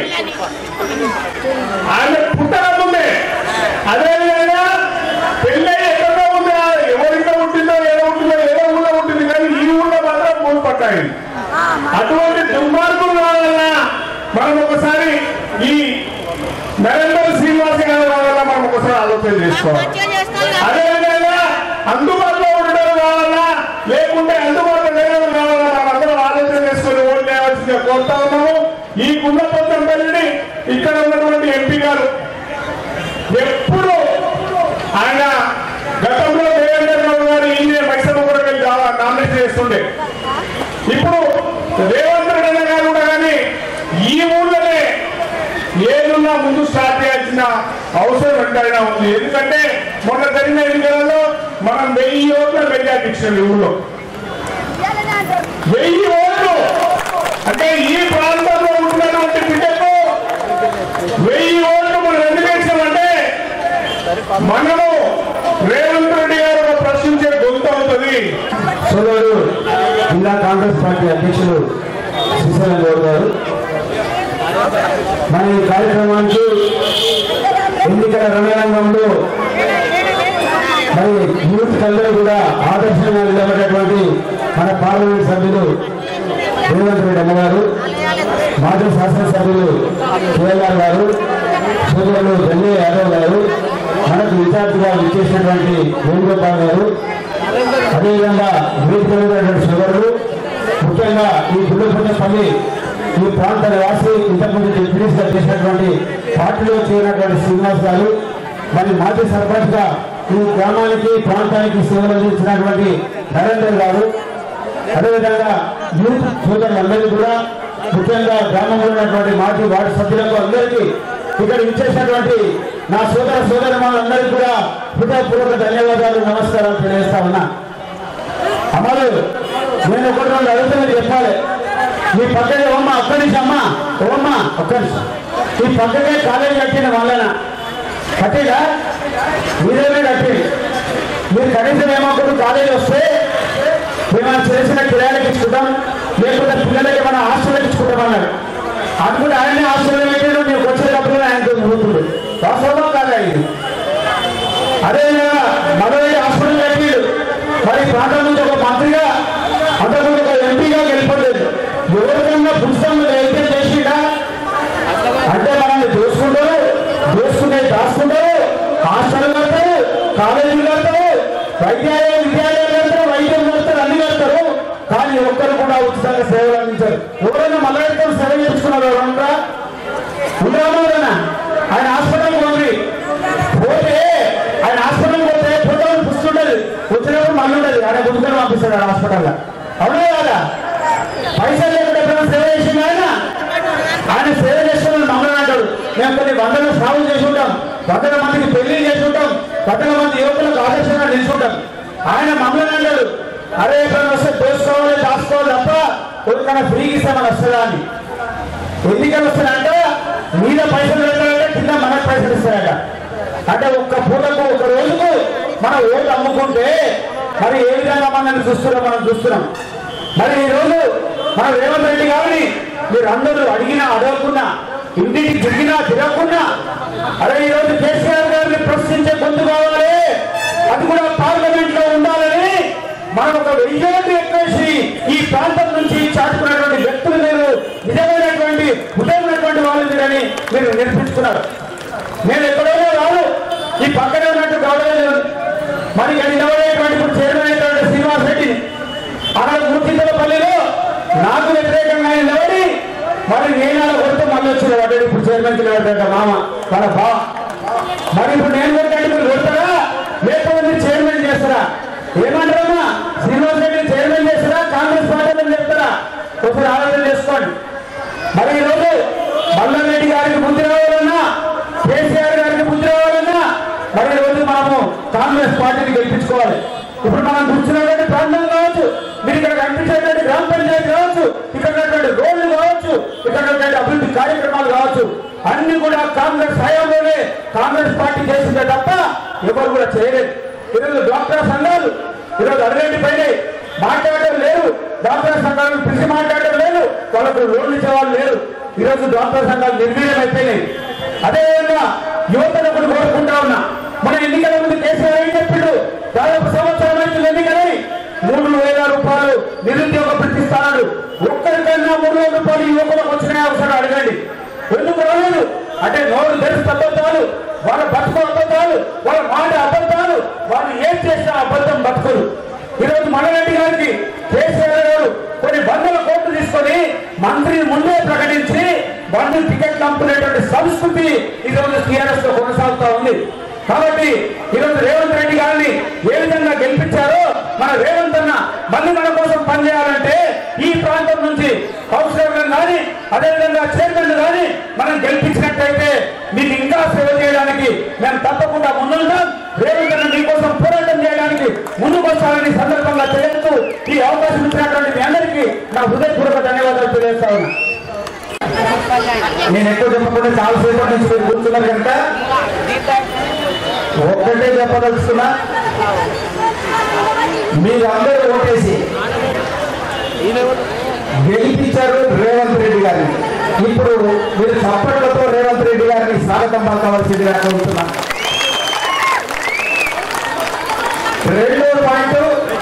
ఆయన పుట్టక ముందే అదేవిధంగా పెళ్ళి ఎక్కడో ఉంది ఎవరింట్లో ఉంటుందో ఏదో ఉంటుందో ఏదో ఊళ్ళో ఉంటుంది కానీ ఈ ఊళ్ళో మాత్రం భూమి పట్టాయింది ఈ నరేంద్ర శ్రీనివాస్ గారి వల్ల మనం ఒకసారి ఆలోచన చేసుకోవాలి మంచిగా చేస్తారు కదా. అదేవిధంగా అందుబాటులో ఉండడం కావాలా లేకుంటే అందుబాటులో లేడం కావాలా మనం అందరం ఆలోచన చేసుకుని ఓటు వేయవలసిందిగా కోరుతా ఉన్నాము ఈ గుండపత్రం తల్లిని ఇక్కడ ఉన్నటువంటి ఎంపీ గారు ఎప్పుడు ఆయన గతంలో దేవేంద్ర గౌడ్ గారు ఈయన మైసమ్మ కొరకు నామినేట్ చేస్తుండే ఇప్పుడు రేవంత్ రెడ్డి గారు కూడా కానీ ఈ ఊళ్ళోనే ఏదున్నా ముందు స్టార్ట్ చేయాల్సిన అవసరం ఎంతైనా ఉంది ఎందుకంటే మొన్న జరిగిన ఎన్నికలలో మనం వెయ్యి ఓట్ల మెజార్టీ ఇచ్చిన ఊళ్ళో వెయ్యి ఓట్లు అంటే ఈ ప్రాంతంలో ఉన్నటువంటి బిడ్డకు వెయ్యి ఓట్లు మనం ఎందుకు వేసామంటే మనము రేవంత్ రెడ్డి గారు ఒక ప్రశ్నించే గొంతు అవుతుంది సోదరుడు జిల్లా కాంగ్రెస్ పార్టీ అధ్యక్షులు శ్రీశైలం గౌడ్ గారు మన ఈ కార్యక్రమానికి ఎన్నికల రణరంగంలో మరి యూత్ అందరూ కూడా ఆదర్శంగా నిలబడేటువంటి మన పార్లమెంట్ సభ్యులు రేవంత్ రెడ్డి అన్న గారు మాజీ శాసనసభ్యులు కేఎల్ఆర్ గారు సోదరులు గంగయ్య యాదవ్ గారు మనకు విద్యార్థిగా విచ్చేసినటువంటి వేణుగోపాల్ గారు అదేవిధంగా వేదికైనటువంటి సోదరులు ముఖ్యంగా ఈ గుండెపల్లి ఈ ప్రాంత నివాసి ఇంతకుముందు డిప్యూటీస్ గా చేసినటువంటి పార్టీలో చేరినటువంటి శ్రీనివాస్ గారు మరి మాజీ సర్పంచ్ గా ఈ గ్రామానికి ప్రాంతానికి సేవలు అందించినటువంటి నరేందర్ గారు అదేవిధంగా యూత్ సోదరులందరికీ కూడా ముఖ్యంగా గ్రామంలో ఉన్నటువంటి మాజీ వార్డు సభ్యులకు అందరికీ ఇక్కడ ఇచ్చేసినటువంటి నా సోదర సోదరమాలందరికీ కూడా హృదయపూర్వక ధన్యవాదాలు నమస్కారాలు తెలియజేస్తా ఉన్నా అమ్మాలు నేను ఒకటి రెండు అడుగుతున్నది చెప్పాలి మీ పక్కనే ఓమ్మ ఒక్క నిమిషం అమ్మ ఓమ్మ ఒక్క నిమిషం ఈ పక్కనే కాలేజీ కట్టిన వాళ్ళన కట్టిగా మీరేమే కట్టింది మీరు కనీసం ఏమనుకుంటు కాలేజీ వస్తే మేము చేసిన కిరాయిలకు ఇచ్చుకుంటాం లేకపోతే పిల్లలకి మన హాస్టల్కి ఇచ్చుకుంటాం అన్నాడు అనుకుంటే ఆయనే హాస్టల్ పెట్టాడు నీకు వచ్చేటప్పుడు ఆయనతో పోతుంది వాస్తవం కాదా ఇది అదేవిధంగా మదవేడి హాస్పిటల్ కట్టిండు మరి ఈ ప్రాంతం నుంచి ఒక మంత్రిగా అంతకుముందు ఒక ఎంపీగా గెలిపలేదు ఎవరికైనా పుస్తకం వెళ్తే చేసిండా అంటే మనల్ని దోసుకుంటారు దోసుకునే దాచుకుంటారు హాస్టల్ కడతారు కాలేజీలు కడతారు వైద్యాలయ విద్యాలయాలు కడతారు వైద్యం కడతారు అన్ని కడతారు కానీ ఒక్కరు కూడా ఉచితంగా సేవలు అందించారు ఎవరైనా మల్లెడతో సేవ చేయించుకున్నారు ఎవరన్నా ఉండరామోదన్న ఆయన హాస్పిటల్ పోండి పోతే ఆయన హాస్పిటల్ పోతే పోతే పుస్తుండదు వచ్చినప్పుడు మళ్ళీ ఉండదు ఆయన గుంటుకొని పంపిస్తాడు ఆయన హాస్పిటల్లో అవునా కదా పైసలు లేకుండా ఎప్పుడైనా సేవ చేసింది ఆయన ఆయన సేవ చేస్తున్న మమ్మల్ని అంటాడు మేము కొన్ని వందల సాగులు చేసి ఉంటాం వందల మందికి పెళ్లి చేసి ఉంటాం వందల మంది యువకులకు ఆదర్శంగా నిలుచుంటాం ఆయన మమ్మల్ని అంటాడు అరే ఎప్పుడైనా వస్తే దోసుకోవాలి దాచుకోవాలి తప్ప కొడుకన్నా ఫ్రీగా ఇస్తామని వస్తుందా అని ఎన్నికలు వస్తాయంటే మీద పైసలు పెట్టాలంటే కింద మనకు పైసలు ఇస్తారట అంటే ఒక్క పూటకు ఒక రోజుకు మన ఓటు అమ్ముకుంటే మరి ఏ విధంగా మనల్ని చూస్తున్నాం మనం చూస్తున్నాం మరి ఈ రోజు మన రేవంత్ రెడ్డి గారిని మీరు అందరూ అడిగినా అడగకున్నా ఇంటికి తిరిగినా తిరగకున్నా అరే ఈ రోజు కేసీఆర్ గారిని ప్రశ్నించే గొంతు కావాలి అది కూడా పార్లమెంట్ లో ఉండాలని మనం ఒక వెయ్యేళ్ళు ఎక్కేసి ఈ ప్రాంతం నుంచి చాటుకున్నటువంటి వ్యక్తులు మీరు నిజమైనటువంటి ఉదయమైనటువంటి వాళ్ళు మీరని మీరు నేర్పించుకున్నారు నేను ఎక్కడైనా రాను ఈ పక్కనే ఉన్నట్టు గౌరవం మరి ఇక్కడ నిలబడేటువంటి ఇప్పుడు చైర్మన్ అయినటువంటి శ్రీనివాస్ రెడ్డిని అక్కడ మూర్తిపల్లిలో నాకు వ్యతిరేకంగా ఆయన నిలబడి మరి నేను అలా కొడితే మళ్ళీ వచ్చిన వాడు ఇప్పుడు చైర్మన్ నిలబడ్డాట మామ వాళ్ళ బా మరి ఇప్పుడు నేను కొట్టాడు మీరు కొడతారా లేకపోతే మీరు చైర్మన్ చేస్తారా ఏమంటారమ్మా శ్రీనివాస్ రెడ్డి చైర్మన్ చేస్తారా కాంగ్రెస్ పార్టీని చెప్తారా ఒకసారి ఆలోచన చేసుకోండి మరి ఈ రోజు మల్లారెడ్డి గారికి బుద్ధి రావాలన్నా కేసీఆర్ గారికి బుద్ధి రావాలన్నా మరి ఈ రోజు మనము కాంగ్రెస్ పార్టీని గెలిపించుకోవాలి ఇప్పుడు మనం కూర్చున్నటువంటి ప్రాంతం కావచ్చు మీరు ఇక్కడ కనిపించేటువంటి గ్రామ పంచాయతీ కావచ్చు ఇక్కడ ఉన్నటువంటి రోడ్లు కావచ్చు ఇక్కడ ఉన్నటువంటి అభివృద్ధి కార్యక్రమాలు కావచ్చు అన్ని కూడా కాంగ్రెస్ హయాంలోనే కాంగ్రెస్ పార్టీ చేసిందే తప్ప ఎవరు కూడా చేయలేదు ఈరోజు డాక్టర్ సంఘాలు ఈరోజు అడిగేటి పైన మాట్లాడటం లేదు డాక్టర్ సంఘాలను పిలిచి మాట్లాడటం లేదు వాళ్ళకు లోన్లు ఇచ్చేవాళ్ళు లేరు ఈరోజు డాక్టర్ సంఘాలు నిర్వీర్యం అయిపోయినాయి అదేవిధంగా యువతను కూడా కోరుకుంటా ఉన్నా మన ఎన్నికల ముందు కేసీఆర్ ఏం చెప్పిండు దాదాపు సంవత్సరం అవుతుంది ఎన్నికలై మూడు వేల రూపాయలు నిరుద్యోగ ప్రతిస్తాడు ఒక్కరికైనా మూడు వేల రూపాయలు యువకులకు వచ్చినాయి అవసరం అడగండి ఎందుకు రాలేదు అంటే నోరు తెరిస్తే అబద్ధాలు వాళ్ళ బతుకు అబద్ధాలు వాళ్ళ మాట అబద్ధాలు వాళ్ళు ఏం చేసినా అబద్ధం బతుకులు ఈరోజు మనరెడ్డి గారికి కేసీఆర్ గారు కొన్ని వందల కోట్లు తీసుకొని మంత్రిని ముందే ప్రకటించి బండి టికెట్ అమ్ముకునేటువంటి సంస్కృతి ఈరోజు టీఆర్ఎస్ లో కొనసాగుతా ఉంది కాబట్టి ఈరోజు రేవంత్ రెడ్డి గారిని ఏ విధంగా గెలిపించారో మన రేవంత్ అన్న మళ్ళీ మన కోసం పనిచేయాలంటే ఈ ప్రాంతం నుంచి కౌన్సిలర్లను కానీ అదేవిధంగా చైర్మన్ కానీ మనం గెలిపించినట్టయితే మీకు ఇంకా సేవ చేయడానికి మేము తప్పకుండా ముందుంటాం రేవంత్ అన్న మీకోసం పోరాటం చేయడానికి ముందుకు వస్తారని సందర్భంగా తెలియజేస్తూ ఈ అవకాశం ఇచ్చినటువంటి మీ అందరికీ నా హృదయపూర్వక ధన్యవాదాలు తెలియజేస్తా ఉన్నా నేను ఎక్కువ చెప్పకుండా చాలా సేపటి నుంచి మీరు కూర్చున్నారు కనుక ఒక్కటే చెప్పదలుచుకున్నా మీరందరూ ఓటేసి గెలిపించారు రేవంత్ రెడ్డి గారిని ఇప్పుడు మీరు చప్పట్లతో రేవంత్ రెడ్డి గారిని స్వాగతం పలకవలసిందిగా కోరుతున్నాను రెండో పాయింట్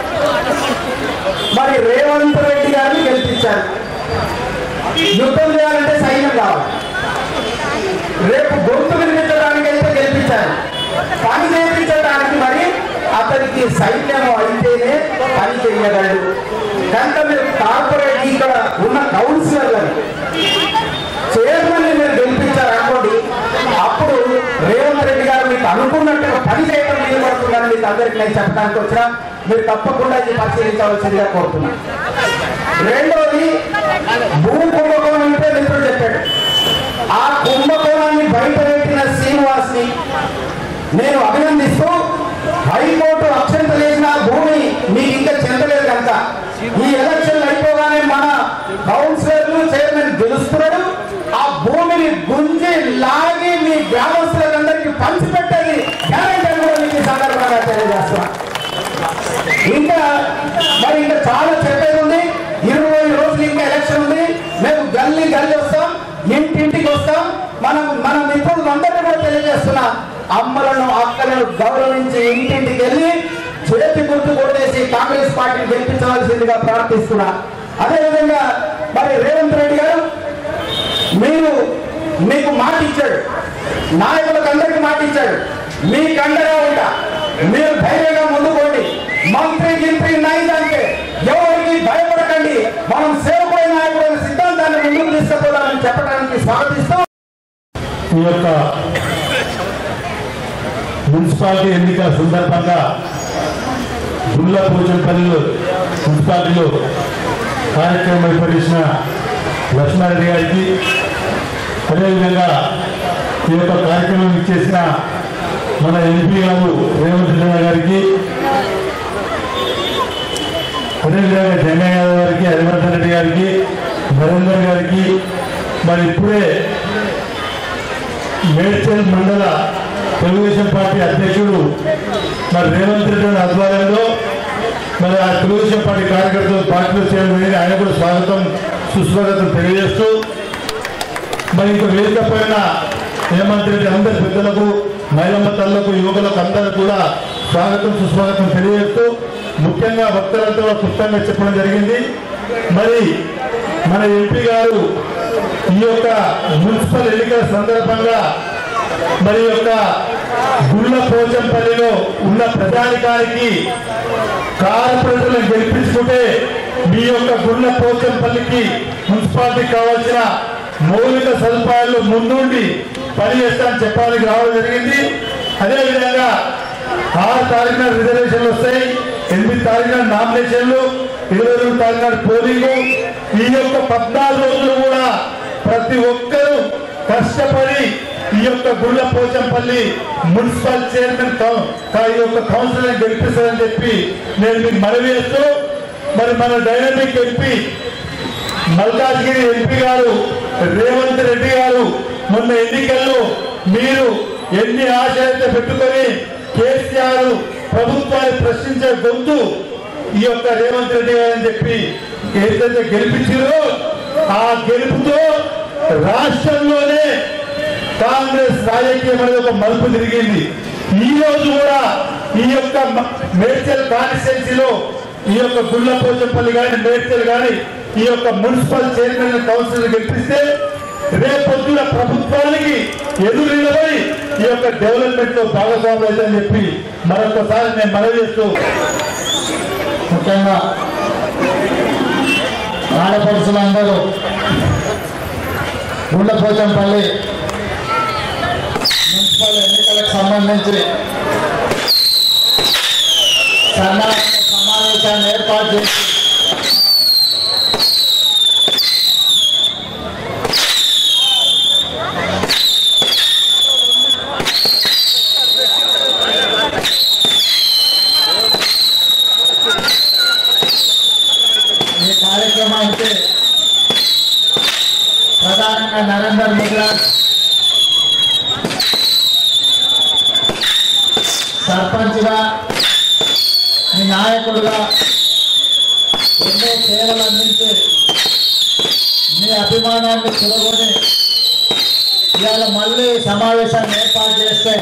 మరి రేవంత్ రెడ్డి గారిని గెలిపించారు యుద్ధం చేయాలంటే సైన్యం కావాలి రేపు గొంతు వినిపించడానికి అయితే గెలిపించారు పని చేయించడానికి మరి అతనికి సైన్యం అయితేనే పని చేయగలడు కనుక మీరు కార్పొరేట్ ఇక్కడ ఉన్న కౌన్సిలర్లను చైర్మన్ మీరు గెలిపించారు అనుకోండి అప్పుడు రేవంత్ రెడ్డి గారు మీకు అనుకున్నట్టుగా పని చేయడం మీరు పడుతుందని మీకు అందరికి నేను చెప్పడానికి వచ్చినా మీరు తప్పకుండా ఇది పరిశీలించవలసిందిగా కోరుతున్నాను రెండోది భూ కుంభకోణం అంటే మిత్రుడు చెప్పాడు ఆ కుంభకోణాన్ని బయట పెట్టిన శ్రీనివాస్ ని నేను అభినందిస్తూ హైకోర్టు అక్షంత చేసిన భూమి మీకు ఇంకా చెందలేదు కనుక ఈ ఎలక్షన్ అయిపోగానే మన కౌన్సిలర్లు చైర్మన్ గెలుస్తున్నాడు ఆ భూమిని గుంజి లాగి మీ గ్రామస్తులందరికీ పంచిపెట్టేది గ్యారెంటీ అని కూడా మీకు ఈ సందర్భంగా తెలియజేస్తున్నా ఇంకా మరి ఇంకా చాలా చెప్పేది ఉంది ఇరవై రోజులు ఇంకా ఎలక్షన్ ఉంది మేము గల్లీ గల్లీ వస్తాం ఇంటింటికి వస్తాం మనం మన మిత్రులందరినీ కూడా తెలియజేస్తున్నా అమ్మలను అక్కలను గౌరవించి ఇంటింటికి వెళ్ళి చేతి గుర్తు కొట్టేసి కాంగ్రెస్ పార్టీని గెలిపించవలసిందిగా ప్రార్థిస్తున్నా అదేవిధంగా మరి రేవంత్ రెడ్డి గారు మీరు మీకు మాట ఇచ్చాడు నాయకులకు అందరికి మాట ఇచ్చాడు మీ కండగా ఉంటా మీరు ధైర్యంగా ముందుకోండి మంత్రి గింత్రి నాయకులంటే ఎవరికి భయపడకండి మనం సేవకుడైన నాయకుడైన సిద్ధాంతాన్ని ముందుకు తీసుకుపోవాలని చెప్పడానికి స్వాగతిస్తూ ఈ యొక్క మున్సిపాలిటీ ఎన్నికల సందర్భంగా గుళ్ళ పూజంపల్లిలో మున్సిపాలిటీలో కార్యక్రమం ఏర్పరిచిన లక్ష్మారెడ్డి గారికి అదేవిధంగా ఈ యొక్క కార్యక్రమం ఇచ్చేసిన మన ఎంపీ గారు రేవంత్ రెడ్డి గారికి అదేవిధంగా జంగయ్య యాదవ్ గారికి హరివర్ధన్ రెడ్డి గారికి నరేందర్ గారికి మరి ఇప్పుడే మేడ్చల్ మండల తెలుగుదేశం పార్టీ అధ్యక్షుడు మరి రేవంత్ రెడ్డి గారి ఆధ్వర్యంలో మరి ఆ తెలుగుదేశం పార్టీ కార్యకర్తలు పార్టీలో చేయడం జరిగింది ఆయన కూడా స్వాగతం సుస్వాగతం తెలియజేస్తూ మరి ఇంకో వేదిక పైన హేమంత్ రెడ్డి అందరి పెద్దలకు మహిళమ్మ తల్లకు యువకులకు అందరూ కూడా స్వాగతం సుస్వాగతం తెలియజేస్తూ ముఖ్యంగా భక్తులతో క్లుప్తంగా చెప్పడం జరిగింది మరి మన ఎంపీ గారు ఈ యొక్క మున్సిపల్ ఎన్నికల సందర్భంగా మరి ఈ యొక్క గుళ్ళ పోచంపల్లిలో ఉన్న ప్రజానికానికి కార్పొరేటర్లను గెలిపించుకుంటే మీ యొక్క గుళ్ళ పోచంపల్లికి మున్సిపాలిటీకి కావాల్సిన మౌలిక సదుపాయాలు ముందుండి పనిచేస్తానని చెప్పడానికి రావడం జరిగింది అదేవిధంగా ఆరు తారీఖున రిజర్వేషన్లు వస్తాయి ఎనిమిది తారీఖున నామినేషన్లు ఇరవై రెండు తారీఖున పోలింగ్ ఈ యొక్క పద్నాలుగు రోజులు కూడా ప్రతి ఒక్కరూ కష్టపడి ఈ యొక్క గుళ్ళ పోచంపల్లి మున్సిపల్ చైర్మన్ కౌ- కా- ఈ యొక్క కౌన్సిలర్ గెలిపిస్తారని చెప్పి నేను మీకు మనవి చేస్తూ మరి మన డైనమిక్ ఎంపీ మల్కాజ్గిరి ఎంపీ గారు రేవంత్ రెడ్డి గారు మొన్న ఎన్నికల్లో మీరు ఎన్ని ఆశయాలతో పెట్టుకొని కేసీఆర్ ప్రభుత్వాన్ని ప్రశ్నించే గొంతు ఈ యొక్క రేవంత్ రెడ్డి గారు అని చెప్పి ఏదైతే గెలిపించారో ఆ గెలుపుతో రాష్ట్రంలోనే కాంగ్రెస్ రాజకీయం అనేది ఒక మలుపు తిరిగింది ఈ రోజు కూడా ఈ యొక్క మ- మేడ్చల్ కాన్స్టిట్యున్సీలో ఈ యొక్క గుళ్ళపోచంపల్లి కానీ మేడ్చల్ కానీ ఈ యొక్క మున్సిపల్ చైర్మన్ కౌన్సిల్ గెలిపిస్తే రేపొద్దున ప్రభుత్వానికి ఎదురు నిలబడి ఈ యొక్క డెవలప్మెంట్ లో భాగస్వాములు అవుతాయని చెప్పి మరొకసారి నేను మనవి చేస్తూ ముఖ్యంగా ఆడపడుచులందరూ గుండెపోచంపల్లి మున్సిపల్ ఎన్నికలకు సంబంధించి సన్నాహక సమావేశాన్ని ఏర్పాటు చేసి ఈ కార్యక్రమానికి ప్రధానంగా నరేందర్ ముద్రాజ్ సర్పంచ్గా మీ నాయకుడుగా ఎన్నో సేవలు అందించి మీ అభిమానాన్ని చూడగొని ఇవాళ మళ్ళీ సమావేశాన్ని ఏర్పాటు చేస్తే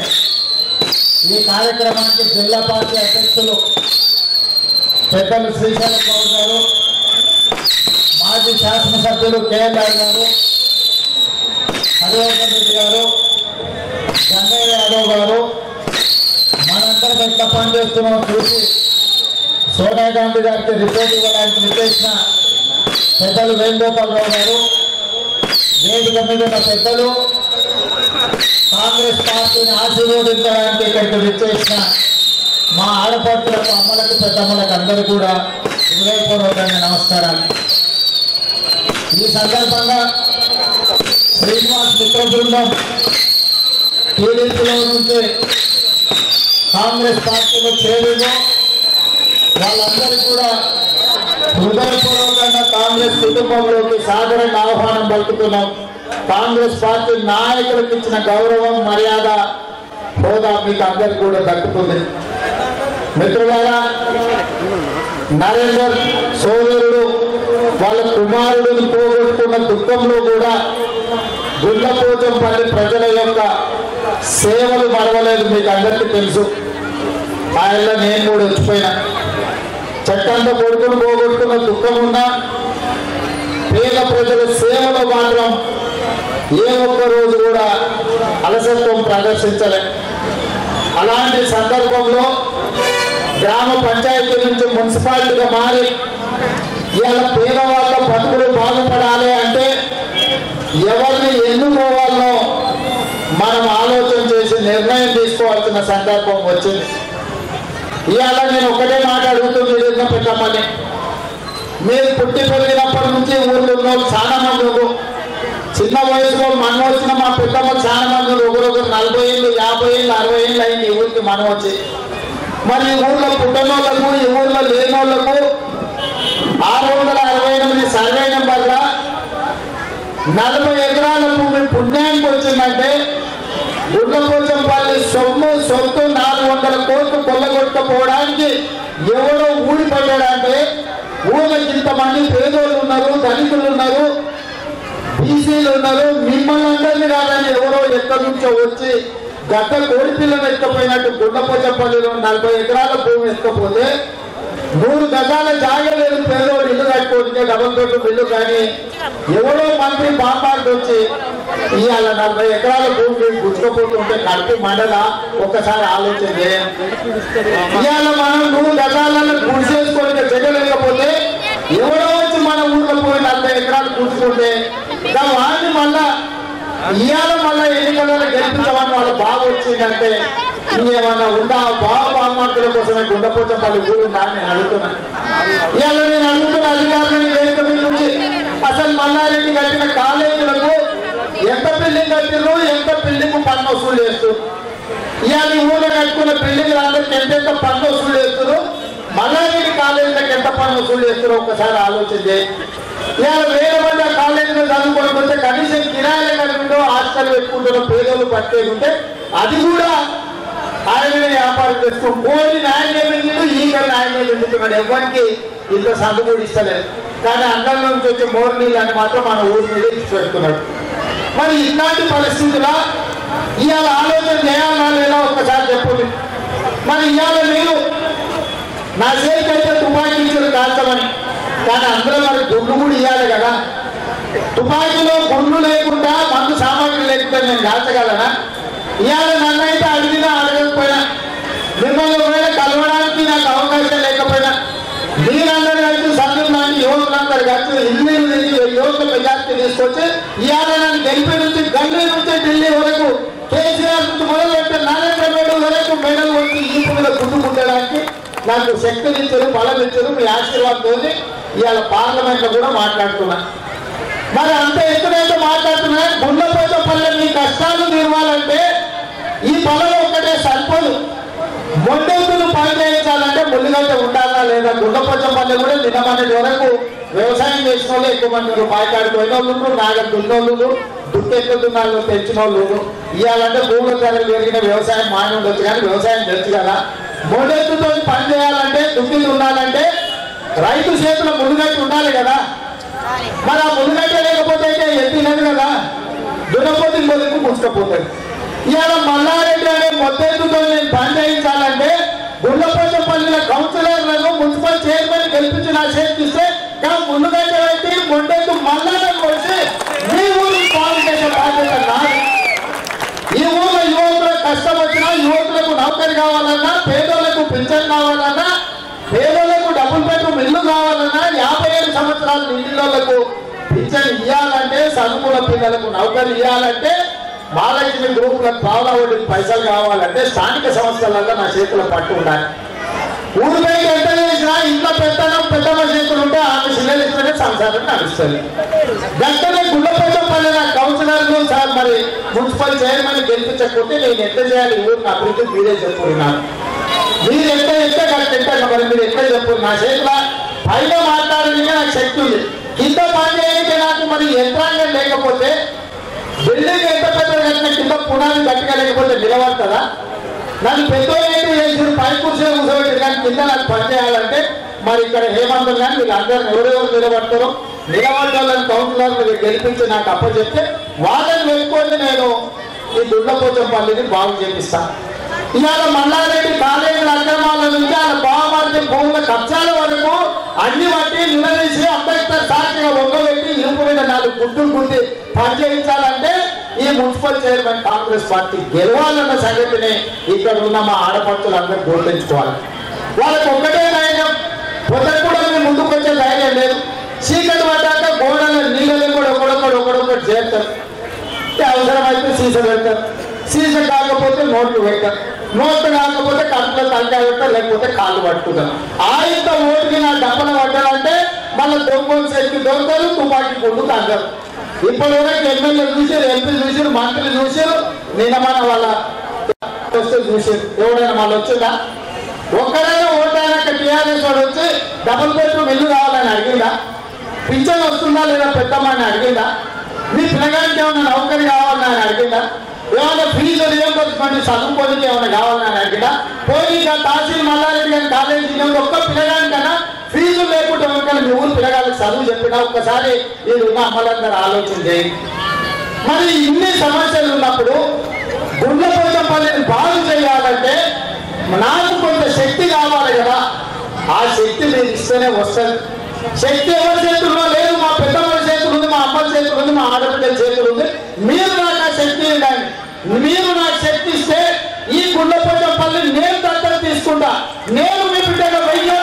ఈ కార్యక్రమానికి జిల్లా పార్టీ అధ్యక్షులు పెద్దలు శ్రీశైలం గౌడ్ గారు మాజీ శాసనసభ్యులు కేఎల్ఆర్ గారు హరివర్ధన్ రెడ్డి గారు గంగయ్య యాదవ్ గారు మనందరం ఎట్లా పనిచేస్తున్నామో చూసి సోనియా గాంధీ గారికి రిపోర్ట్ ఇవ్వడానికి నిర్దేశించిన పెద్దలు వేణుగోపాలరావు గారు వేదిక మీద ఉన్న పెద్దలు కాంగ్రెస్ పార్టీని ఆశీర్వదించడానికి ఇక్కడికి విచ్చేసిన మా ఆడపడులకు అమ్మలకు పెద్దమ్మలకు అందరూ కూడా హృదయపూర్వకంగా నమస్కారాలు ఈ సందర్భంగా శ్రీనివాస్ మిత్ర బృందం టీడీపీలో నుంచి కాంగ్రెస్ పార్టీలో చేరిందో వాళ్ళందరికీ కూడా హృదయపూర్వకంగా కాంగ్రెస్ కుటుంబంలోకి సాదరంగా ఆహ్వానం పలుకుతున్నాం కాంగ్రెస్ పార్టీ నాయకులకు ఇచ్చిన గౌరవం మర్యాద హోదా మీకు అందరికి కూడా దక్కుతుంది మిత్రులారా నరేందర్ సోదరుడు వాళ్ళ కుమారుడిని పోగొట్టుకున్న దుఃఖంలో కూడా గుండపోచంపల్లి ప్రజల యొక్క సేవలు మరవలేదు మీకు అందరికీ తెలుసు ఆయనలో నేను కూడా వచ్చిపోయినా చెట్టంత కొడుకును పోగొట్టుకున్న దుఃఖం ఉన్నా పేద ప్రజల సేవలో మాత్రం ఏ ఒక్క రోజు కూడా అలసత్వం ప్రదర్శించలే అలాంటి సందర్భంలో గ్రామ పంచాయతీ నుంచి మున్సిపాలిటీగా మారి ఇవాళ పేదవాళ్ళ బతుకులు బాగుపడాలి అంటే ఎవరిని ఎన్నుకోవాలనో మనం ఆలోచన చేసి నిర్ణయం తీసుకోవాల్సిన సందర్భం వచ్చింది ఇవాళ నేను ఒకటే మాట అడుగుతుంది ఎన్నో పెట్టమని మీరు పుట్టి పెరిగినప్పటి నుంచి ఊళ్ళో ఉన్న వాళ్ళు చాలా మంది ఉన్నారు చిన్న వయసులో మనం వచ్చిన మా పెద్దమ్మ చాలా మంది ఉన్నారు. ఒకరొకరు నలభై ఏళ్ళు యాభై ఏళ్ళు అరవై ఏళ్ళు అయింది ఈ ఊరికి మనం వచ్చి మరి ఈ ఊళ్ళో పుట్టనోళ్లకు ఈ ఊళ్ళో లేనోళ్లకు ఆరు వందల అరవై ఎనిమిది సర్వే నెంబర్ల నలభై ఎకరాల భూమి పుణ్యానికి వచ్చిందంటే గుడ్లపోచంపల్లి సొమ్ము సొత్తు నాలుగు వందల కోట్లు కొల్లగొట్టకపోవడానికి ఎవడో ఊడిపడ్డాడంటే ఊళ్ళో ఇంతమంది పేదోళ్ళు ఉన్నారు ధనికులు ఉన్నారు బీసీలు ఉన్నారు మిమ్మల్ని అందరినీ కాదని ఎవరో ఎక్కడి నుంచో వచ్చి గడ్డ కోడి పిల్లను ఎత్తుకపోయినట్టు గుండపోచంపల్లిలో నలభై ఎకరాల భూమి ఎత్తుకపోతే నూరు గజాల జాగ లేదు పేదోడు ఇల్లు కట్టుకుంటే డబల్ బెడ్రూమ్ ఇల్లు కానీ ఎవరో మంత్రి బాంబార్డు వచ్చి ఇవాళ నలభై ఎకరాల భూమి గుచ్చుకుపోతుంటే కడుపు మండల ఒక్కసారి ఆలోచన చేయండి ఇవాళ మనం నూరు గజాలను గుడిసేసుకొని జగలేకపోతే ఎవరో వచ్చి మన ఊళ్ళో పోయి నలభై ఎకరాలు కూర్చుకుంటే వాడిని మళ్ళా ఇవాళ మళ్ళా ఎన్నికలలో గెలిపించమని వాళ్ళు బాగా వచ్చిందంటే ఇంకేమన్నా ఉందా బాగా బాగుమంతుల కోసమే గుండపోతే పలు ఊరు ఉందా అని నేను అడుగుతున్నాను ఇవాళ నేను అడుగుతున్న అధికారులని వేదిక మీద నుంచి అసలు మల్లారెడ్డి కట్టిన కాలేజీలకు ఎంత బిల్డింగ్ కట్టిర్రు ఎంత బిల్డింగ్ పన్ను వసూలు చేస్తారు ఇవాళ ఈ ఊళ్ళో కట్టుకున్న బిల్డింగ్ అందరికి ఎంతెంత పన్ను వసూలు చేస్తారు మల్లారెడ్డి కాలేజీలకు ఎంత పన్ను వసూలు చేస్తారో ఒకసారి ఆలోచన చేయి ఇవాళ వేల మంది ఆ కాలేజీలో చదువుకోవడం వస్తే కనీసం కిరాయిలు కట్టుకుంటూ హాస్టల్ పెట్టుకుంటున్న పేదలు పట్టేకుంటే అది కూడా ఆయన వ్యాపారం చేస్తూ కోడి న్యాయం ఏమించాడు ఈగ న్యాయం ఏమించుతున్నాడు ఎవరికి ఇంత సందు కూడా ఇస్తలేదు కానీ అందరి నుంచి వచ్చే మోరు నీళ్ళు అని మాత్రం మన ఊరి మీద ఇచ్చి పెడుతున్నాడు మరి ఇలాంటి పరిస్థితుల ఇవాళ ఆలోచన చేయాలన్నా లేదా ఒక్కసారి చెప్పండి మరి ఇవాళ మీరు నా చేతికైతే తుపాకీ ఇచ్చారు కాల్చమని కానీ అందులో మరి గుండు కూడా ఇవ్వాలి కదా తుపాకీలో గుండు లేకుండా ఇవాళ నన్ను అయితే అడిగినా అడగకపోయినా మిమ్మల్ని ఒకవేళ కలవడానికి నాకు అవకాశం లేకపోయినా మీరందరూ కలిసి సంఘం లాంటి యువకులందరూ కలిసి ఇల్లు తిరిగి యువకుల మెజార్టీ తీసుకొచ్చి ఇవాళ నన్ను గెలిపి నుంచి గల్లీ నుంచి ఢిల్లీ వరకు కేసీఆర్ నుంచి మొదలుపెట్టి నరేంద్ర మోడీ వరకు మెడల్ వచ్చి ఈ మీద గుర్తుకుండడానికి నాకు శక్తినిచ్చారు బలం ఇచ్చారు మీ ఆశీర్వాదంతో ఇవాళ పార్లమెంట్ లో కూడా మాట్లాడుతున్నా మరి అంత ఎత్తునైతే మాట్లాడుతున్నా గుండెపోత పల్లె మీ కష్టాలు తీరవాలంటే ఈ పొలం ఒక్కటే సరిపోదు మొండెత్తులు పని చేయించాలంటే ముళ్ళుగడ్డ ఉండాలా లేదా గుండెపోచ పల్లె కూడా నిన్నమన్నటి వరకు వ్యవసాయం చేసిన వాళ్ళు ఎక్కువ మంది ఉన్నారు. పాయకాడు పోయిన వాళ్ళు ఉన్నారు, నాగం దున్నోళ్ళు దుక్కెత్తున్నారు తెచ్చిన వాళ్ళు ఇవ్వాలంటే భూముల ధరలు పెరిగిన వ్యవసాయం మాని ఉండొచ్చు కానీ వ్యవసాయం తెలుసు కదా మొండెత్తుతో పని చేయాలంటే దుక్కిలు ఉండాలంటే రైతు చేతుల ముళ్ళుగడ్డ ఉండాలి కదా మరి ఆ ముళ్ళుగడ్డ లేకపోతే అయితే ఎత్తినది కదా దున్నపోతే ఇంకొక ముంచుకపోతుంది ఇవాళ మల్లారెడ్డి అనే మొత్తెత్తుతో నేను పని చేయించాలంటే గుండెపల్లి కౌన్సిలర్లను మున్సిపల్ చైర్మన్ గెలిపించి నా చేతిస్తే కానీ ముందుగంటే పెట్టి మొండెత్తు మల్లారెడ్డి వచ్చి మీ ఊరికి బాగు చేసే బాధ్యత నాది ఈ ఊళ్ళో యువకులకు కష్టం వచ్చినా యువకులకు నౌకరి కావాలన్నా పేదోళ్లకు పింఛన్ కావాలన్నా పేదోళ్లకు డబుల్ బెడ్రూమ్ ఇల్లు కావాలన్నా యాభై ఏడు సంవత్సరాల నిండిలోళ్లకు పింఛన్ ఇవ్వాలంటే చదువుల పిల్లలకు నౌకరి ఇవ్వాలంటే మహాలక్ష్మి గ్రూపులకు పావులా వడ్డీకి పైసలు కావాలంటే స్థానిక సంస్థలలో నా చేతిలో పట్టు ఉండాలి ఊరి బయట ఎంత చేసినా ఇంట్లో పెద్దనం పెద్దమ్మ చేతులు ఉంటే ఆమె శిలలిస్తేనే సంసారం నడుస్తుంది గంటనే గుండెపల్లి నా కౌన్సిలర్లు సార్ మరి మున్సిపల్ చైర్మన్ గెలిపించకపోతే నేను ఎంత చేయాలి ఊరు నా అభివృద్ధి మీరే చెప్పుకున్నాను మీరు ఎంత ఎంత కరెక్ట్ ఎంత మరి మీరు ఎంత చెప్పు నా చేతిలో పైన మాట్లాడడానికి నాకు శక్తి ఉంది కింద పని చేయడానికి నాకు మరి యంత్రాంగం లేకపోతే బిల్డింగ్ ఎంత పెద్ద కట్టిన కింద పునాది గట్టిగా లేకపోతే నిలబడుతుందా నన్ను పెద్దోళ్ళు చేసిన పై కూర్చొని కూర్చోబెట్టి కానీ కింద నాకు పని చేయాలంటే మరి ఇక్కడ హేమంతం కానీ వీళ్ళందరూ ఎవరెవరు నిలబడతారో నిలబడ్డాలని కౌన్సిలర్లు గెలిపించి నాకు అప్పచెప్తే వాళ్ళని వెళ్ళిపోతే నేను ఈ దుడ్లపోచం పల్లిని బాగు చేపిస్తాను ఇవాళ మల్లారెడ్డి కాలేజీల అక్రమాల నుంచి ఆయన బావమార్చి భూముల కబ్జాల వరకు అన్ని బట్టి నిలదీసి అంబేద్కర్ సాక్షిగా ఒంగబెట్టి ఇరుపు మీద నాలుగు గుడ్డులు గుద్ది పనిచేయించాలంటే ఈ మున్సిపల్ చైర్మన్ కాంగ్రెస్ పార్టీ గెలవాలన్న సంగతిని ఇక్కడ ఉన్న మా ఆడపడుతులు అందరూ గుర్తుంచుకోవాలి వాళ్ళకి ఒక్కటే ధైర్యం పొద్దున కూడా మేము ముందుకు వచ్చే ధైర్యం లేదు చీకటి పడ్డాక గోడల నీళ్ళని కూడా ఒకడొకడు ఒకడొకటి చేస్తారు అవసరమైతే సీస పెడతారు సీస కాకపోతే నోట్లు పెట్టారు నోట్లు కాకపోతే కట్టులో తలకాయ పెట్టారు లేకపోతే కాళ్ళు పట్టుకుంటారు ఆయుధ ఓటుకి నా డబ్బన పడ్డారంటే మళ్ళీ దొంగలు శక్తి దొంగలు తుపాకీ గుండు తంటారు ఇప్పటి వరకు ఎమ్మెల్యే చూసారు ఎంపీ చూసారు మంత్రులు చూసారు నిన్న మన వాళ్ళ వస్తే చూసారు ఎవడైనా మళ్ళీ వచ్చిందా ఒక్కడైనా ఓటాయనక టీఆర్ఎస్ వాడు వచ్చి డబుల్ బెడ్రూమ్ ఇల్లు కావాలని అడిగిందా పింఛన్ వస్తుందా లేదా పెద్దమ్మని అడిగిందా మీ పిల్లగానికి ఏమైనా నౌకరి కావాలని ఆయన అడిగిందా ఏమైనా ఫీజు రియంబర్స్మెంట్ చదువుకోనికి ఏమైనా కావాలని అడిగిందా పోయి ఇక తహసీల్ మల్లారెడ్డి గారి కాలేజీ ఒక్క పిల్లగానికైనా ఫీజు లేకుండా ఎవరికైనా మీ ఊరు పిల్లగాళ్ళకి చదువు చెప్పినా ఒక్కసారి ఈ ఉన్న అమ్మలందరూ ఆలోచన చేయండి మరి ఇన్ని సమస్యలు ఉన్నప్పుడు గుండెపోచంపల్లిని బాగు చేయాలంటే నాకు కొంత శక్తి కావాలి కదా ఆ శక్తి మీరు ఇస్తేనే వస్తుంది శక్తి ఎవరి చేతుల్లో లేదు మా పెద్దమ్మ చేతులు ఉంది మా అమ్మ చేతులు ఉంది మా ఆడపిల్లల చేతులు ఉంది మీరు నాకు ఆ శక్తి ఇవ్వండి మీరు నాకు శక్తి ఇస్తే ఈ గుండెపోచంపల్లి నేను దత్తత తీసుకుంటా నేను మీ బిడ్డగా వెయ్యి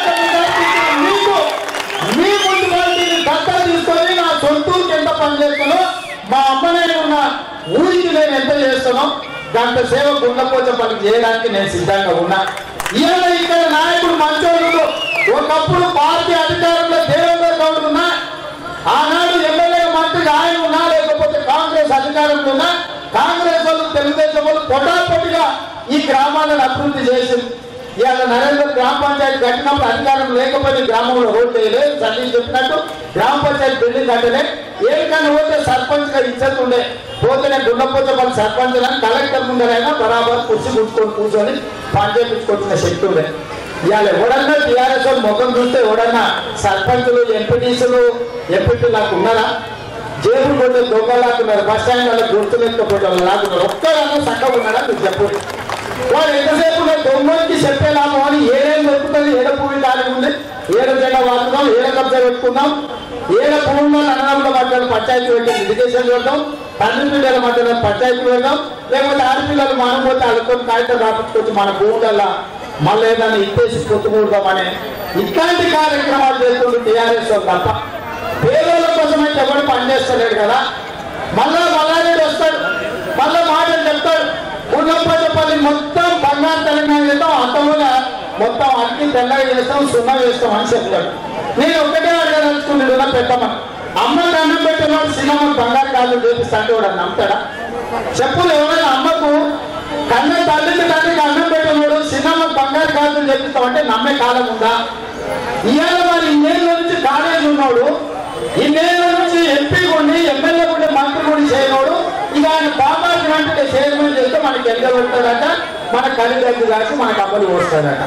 మీకు మీ మున్సిపాలిటీని దత్తత తీసుకొని నా సొంతూరుకి ఎంత పని చేస్తానో మా అమ్మనే ఉన్న ఊరికి నేను ఎంత చేస్తానో గంట సేవ గుండెపోచ పనికి చేయడానికి నేను సిద్ధంగా ఉన్నా ఇవాళ ఇక్కడ నాయకుడు మంచోళ్ళు ఒకప్పుడు పార్టీ అధికారంలో దేవేంద్ర గౌడ్ ఉన్నా ఆనాడు ఎమ్మెల్యే మంత్రిగా ఆయన ఉన్నా లేకపోతే కాంగ్రెస్ అధికారంలో ఉన్నా కాంగ్రెస్ వాళ్ళు తెలుగుదేశం వాళ్ళు పొటాపొటిగా ఈ గ్రామాలను అభివృద్ధి చేసింది ఇవాళ నరేంద్ర గ్రామ పంచాయతీ కట్టినప్పుడు అధికారం లేకపోతే గ్రామంలో రోడ్డు వేయలేదు సతీష్ చెప్పినట్టు గ్రామ పంచాయతీ బిల్డింగ్ కట్టలే ఏరికన్నా పోతే సర్పంచ్ గా ఇచ్చేది ఉండే పోతే నేను గుండెపోతే వాళ్ళు సర్పంచ్ అని కలెక్టర్ ముందరైనా బరాబర్ కుర్చీ కూర్చుకొని కూర్చొని పని చేపించుకొచ్చిన శక్తి ఉండే ఇవాళ ఎవడన్నా టీఆర్ఎస్ వాళ్ళు ముఖం చూస్తే ఎవడన్నా సర్పంచులు ఎంపీటీసులు ఎంపీటీ నాకు ఉన్నారా జేబులు కొట్టే దొంగలాకున్నారు బస్ స్టాండ్ వాళ్ళ గుర్తులు ఎత్తుకోవడం లాక్కున్నారు ఒక్కరన్నా చక్కగా ఉన్నారా మీరు చెప్పండి వాడు ఎంతసేపు నేను దొంగకి చెప్పేలాము అని ఏడేం దొరుకుతుంది ఏడ పువ్వు దాని ఉంది ఏడ జెండా వాడుతున్నాం ఏడ కబ్జా పెట్టుకుందాం ఏడ పువ్వుల్లో అన్నదమ్ముల మధ్యలో పంచాయతీ పెట్టి లిటిగేషన్ పెడదాం తండ్రి బిడ్డల మధ్యలో పంచాయతీ పెడదాం లేకపోతే ఆడపిల్లలు మనం పోతే వాళ్ళతో కాగితం రాపించుకొచ్చి మన భూములల్లా మళ్ళీ ఏదైనా ఇప్పేసి పొత్తుకూడదామని ఇట్లాంటి కార్యక్రమాలు చేస్తుంది టీఆర్ఎస్ వాళ్ళు తప్ప పేదోళ్ళ కోసం అయితే ఎవరు పనిచేస్తలేడు కదా మళ్ళా మల్లారెడ్డి వస్తాడు మళ్ళా మాటలు చెప్తాడు ఉన్నపల్లి మొత్తం బంగారు తెలంగాణ చేస్తాం అంతలోనే మొత్తం అన్ని తెల్లగా చేస్తాం సున్నా చేస్తాం అని చెప్తాడు నేను ఒకటే అడగదలుచుకున్నాడు నా పెద్దమ్మ అమ్మకి అన్నం పెట్టినవాడు సినిమా బంగారు కాళ్ళు చేపిస్తా అంటే వాడు నమ్ముతాడా చెప్పులు ఎవరైనా అమ్మకు కన్న తల్లికి తండ్రికి అన్నం పెట్టినవాడు సినిమా బంగారు కాళ్ళు చేపిస్తామంటే నమ్మే కాలం ఉందా ఇవాళ మరి ఇన్నేళ్ళ నుంచి కాలేజ్ ఉన్నాడు ఇన్నేళ్ళ నుంచి ఎంపీ ఉండి ఎమ్మెల్యే ఉండి మంత్రి ఉండి చేయనోడు ఇక ఆయన బాబా గ్రాంట్ చైర్మన్ చేస్తే మనకి ఎగ్గబెడతాడట మన కలిగద్దు కాసి మనకు అమ్మలు పోస్తాడట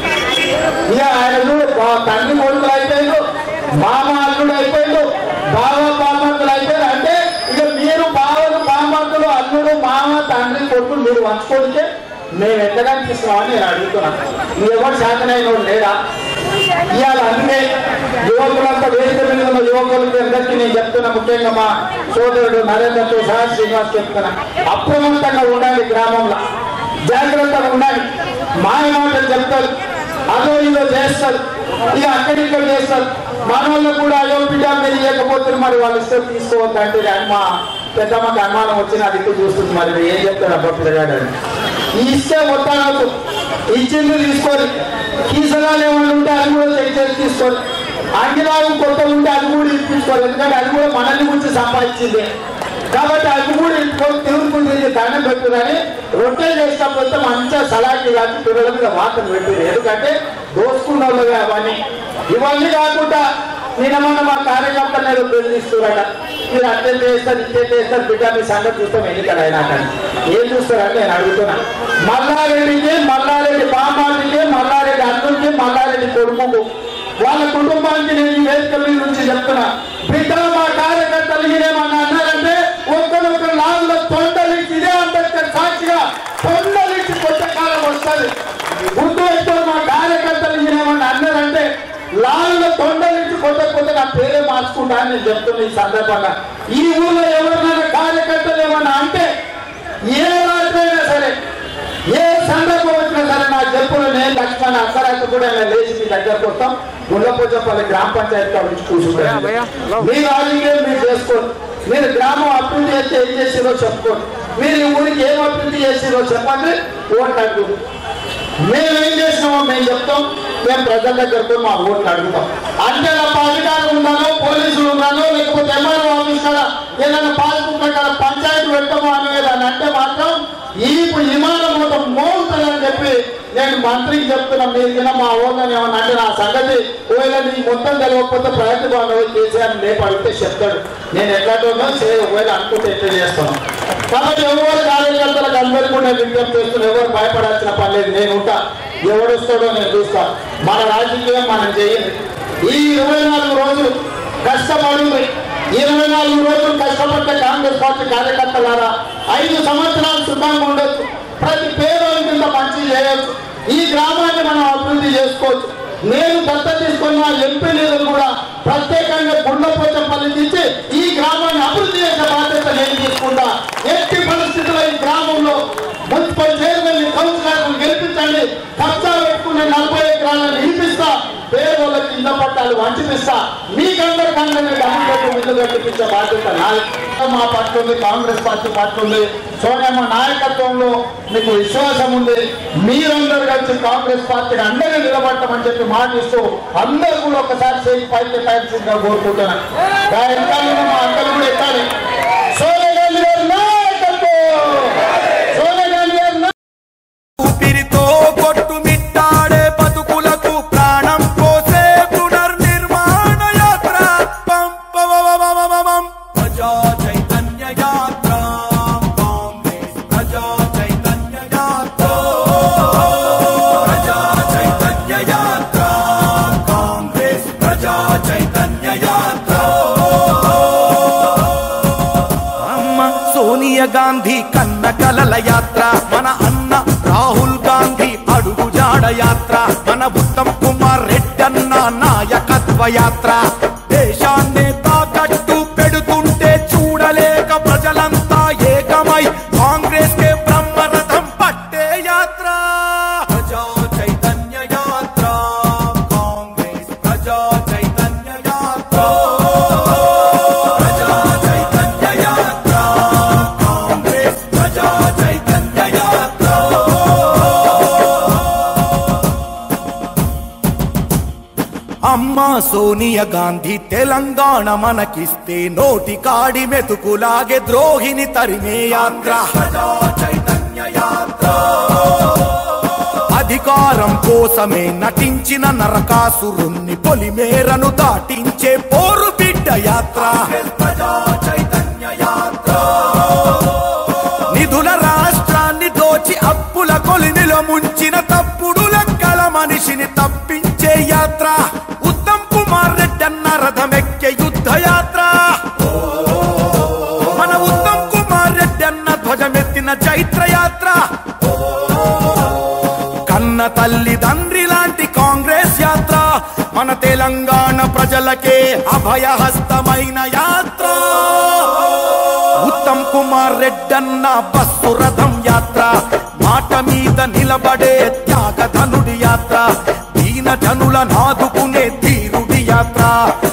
ఇక ఆయన చూడు బా- తండ్రి కొడుకులు అయిపోయిండు మామ అల్లుడు అయిపోయిండు బావ బామర్తులు అయిపోయారు అంటే ఇక మీరు బావలు బామర్తులు అల్లుడు మామ తండ్రి కొడుకులు మీరు పంచుకోడితే మేము ఎక్కడ అనిపిస్తున్నామని నేను అడుగుతున్నాను మీ ఎవరు శాతనైన లేడా ఇవాళ అందుకే యువకులంతా వేదిక మీద ఉన్న యువకులకి అందరికీ నేను చెప్తున్నా ముఖ్యంగా మా సోదరుడు నరేంద్రతో సహా శ్రీనివాస్ చెప్తున్నా అప్రమత్తంగా ఉండాలి గ్రామంలో జాగ్రత్తగా ఉండాలి మాయ మాటలు చెప్తారు అదో ఇదో చేస్తారు ఇక అక్కడిక్కడ చేస్తారు మన వాళ్ళు కూడా అయ్యో బిడ్డ మీరు ఇవ్వకపోతే మరి వాళ్ళు ఇస్తే తీసుకోవద్దు అంటే అది మా పెద్దమ్మకి అనుమానం వచ్చిన అది ఎక్కువ చూస్తుంది మరి ఏం చెప్తారు అబ్బా పిల్లగాడు అని. ఇస్తే వద్దానొద్దు ఇచ్చింది తీసుకొని కీసలాలు ఏమైనా ఉంటే అది కూడా చెక్ చేసి తీసుకోండి అంగిలాగం కొత్త ఉంటే అది కూడా ఇప్పించుకోవాలి ఎందుకంటే అది కూడా మనల్ని గురించి సంపాదించింది కాబట్టి అది కూడా ఇంట్లో తిరుగుతుంది దండం పెట్టుదని రొట్టెలు చేసినప్పుడు మంచిగా సలాకి కాదు పిల్లల మీద వాతం పెట్టారు ఎందుకంటే దోసుకున్న వాళ్ళు అవన్నీ ఇవన్నీ కాకుండా నిన్న మొన్న మా కార్యకర్తలు ఏదో బెదిరిస్తున్నారట మీరు అత్యంత చేస్తారు ఇత్యంత చేస్తారు బిడ్డ మీ సంగతి చూస్తాం ఎన్నికలు అయినా కానీ ఏం చూస్తారని నేను అడుగుతున్నా మల్లారెడ్డికి మల్లారెడ్డి బామ్మాడికి మల్లారెడ్డి అల్లుడికి మల్లారెడ్డి కొడుకుకు వాళ్ళ కుటుంబానికి నేను ఈ వేదిక మీద నుంచి చెప్తున్నా బిడ్డ మా కార్యకర్తలు మీరేమన్నా అన్నారంటే ఒక్కరొకరు లాగులో తొండలించి ఇదే అంబేద్కర్ సాక్షిగా తొండలించి కొత్త కాలం వస్తుంది గుర్తు పెట్టుకొని మా కార్యకర్తలు మీరేమన్నా అన్నారంటే లాగులో తొండలించి కొత్త కొత్త నా పేరే మార్చుకుంటా అని నేను చెప్తున్నా ఈ సందర్భంగా ఈ ఊళ్ళో ఎవరినైనా కార్యకర్తలు ఏమన్నా అంటే ఏ రాత్రైనా సరే ఏ సందర్భం వచ్చినా సరే నా చెప్పులు నేను లక్ష్మణ అక్కడక్క కూడా నేను లేచి మీ దగ్గరకు వస్తాం గుళ్ళపోచపల్లి గ్రామ పంచాయతీ కాడ నుంచి కూర్చుంటాను మీ రాజకీయం మీరు చేసుకోండి మీరు గ్రామం అభివృద్ధి చేస్తే ఏం చేసిరో చెప్పుకోండి మీరు ఈ ఊరికి ఏం అభివృద్ధి చేసిరో చెప్పండి ఓట్లు అడుగు మేము ఏం చేసినామో మేము చెప్తాం మేము ప్రజల దగ్గరకు మా ఓట్లు అడుగుతాం అంటే నా అధికారులు ఉన్నానో పోలీసులు ఉన్నానో లేకపోతే ఎంఆర్ఓ ఆఫీస్ కాడ ఏదైనా పాస్బుక్ కాడ పంచాయతీ పెట్టమో అనేది అని అంటే మాత్రం ఈ విమానం మొత్తం మోగుతుందని చెప్పి నేను మంత్రికి చెప్తున్నా మీరు కింద మా ఓదని ఏమన్నా అంటే నా సంగతి ఒకవేళ నీకు మొత్తం తెలియకపోతే ప్రయత్న బాగా కేసీఆర్ లేపు అడిగితే చెప్తాడు నేను ఎట్లాంటినో చే ఒకవేళ అనుకుంటే ఎట్లా చేస్తాను కాబట్టి ఎవరు కార్యకర్తలకు అందరికీ కూడా నేను విజ్ఞప్తి చేస్తున్నా ఎవరు భయపడాల్సిన పని లేదు నేను ఉంటా ఎవడు వస్తాడో నేను చూస్తా మన రాజకీయం మనం చేయండి ఈ ఇరవై నాలుగు రోజులు కష్టపడింది ఇరవై నాలుగు రోజులు కష్టపడ్డ కాంగ్రెస్ పార్టీ కార్యకర్తలారా ఐదు సంవత్సరాలు సుఖంగా ఉండొచ్చు ప్రతి పేదోని కింద మంచి చేయొచ్చు ఈ గ్రామాన్ని మనం అభివృద్ధి చేసుకోవచ్చు నేను దత్త తీసుకున్న ఎంపీ నిధులు కూడా ప్రత్యేకంగా గుండెపోచంపల్లి ఇచ్చి ఈ గ్రామాన్ని అభివృద్ధి చేసే బాధ్యత నేను తీసుకుంటా ఎట్టి పరిస్థితుల్లో ఈ గ్రామంలో మున్సిపల్ చైర్మన్ కౌన్సిలర్లు గెలిపించండి కబ్జా పెట్టుకునే నలభై ఎకరాలను నిలిపిస్తా పేదోళ్ళకి ఇళ్ల పట్టాలు వంచిపిస్తా మీకందరికన్నా నేను అభివృద్ధి ఇల్లు కట్టించే బాధ్యత నాది మా పార్టీ ఉంది కాంగ్రెస్ పార్టీ పార్టీ ఉంది సోనియమ్మ నాయకత్వంలో మీకు విశ్వాసం ఉంది మీరందరూ కలిసి కాంగ్రెస్ పార్టీని అందరినీ నిలబడతామని చెప్పి మాటిస్తూ అందరూ కూడా ఒకసారి చేయి పైకి ఎత్తాల్సిందిగా కోరుకుంటున్నాను గా వెనకాల ఉన్న మా అందరూ కూడా ఎత్తాలి సోనియా గాంధీ గారి నాయకత్వం సోనియా గాంధీ గారి నాయకత్వం. ఊపిరితో కొట్టుమిట్టాడే బతుకులకు ప్రాణం పోసే పునర్నిర్మాణ యాత్ర పం పవవవవవవం. ప్రజా చైతన్య యాత్ర కాంగ్రెస్ ప్రజా చైతన్య యాత్ర ప్రజా చైతన్య యాత్ర కాంగ్రెస్ ప్రజా చైతన్య యాత్ర అమ్మ సోనియా గాంధీ కన్న కలల యాత్ర మన అన్న రాహుల్ గాంధీ అడుగుజాడ యాత్ర మన ఉత్తమ్ కుమార్ రెడ్డన్న నాయకత్వ యాత్ర దేశాన్నే తాకట్టు పెడుతుంటే చూడలేక ప్రజలంతా ఏకమై కాంగ్రెస్ కే సోనియా గాంధీ తెలంగాణ మనకిస్తే నోటి కాడి మెతుకులాగే ద్రోహిని తరిమే యాత్ర చైతన్య యాత్ర అధికారం కోసమే నటించిన నరకాసురుణ్ణి పొలిమేరను దాటించే పోరు బిడ్డ యాత్ర చైతన్య యాత్ర నిధుల రాష్ట్రాన్ని దోచి అప్పుల కొలిమిలో ముంచిన తప్పుడు లెక్కల మనిషిని తప్పించే యాత్ర ఉత్తమ్ కుమార్ రెడ్డి అన్న రథమెక్కే యుద్ధ యాత్ర మన ఉత్తమ్ కుమార్ రెడ్డి అన్న ధ్వజమెత్తిన చైత్ర యాత్ర కన్న తల్లి తండ్రి లాంటి కాంగ్రెస్ యాత్ర మన తెలంగాణ ప్రజలకే అభయహస్తమైన యాత్ర ఉత్తమ్ కుమార్ రెడ్డన్న బస్సు రథం యాత్ర మాట మీద నిలబడే త్యాగధనుడి యాత్ర దీన జనుల నాదుకునే ధీరుడి యాత్ర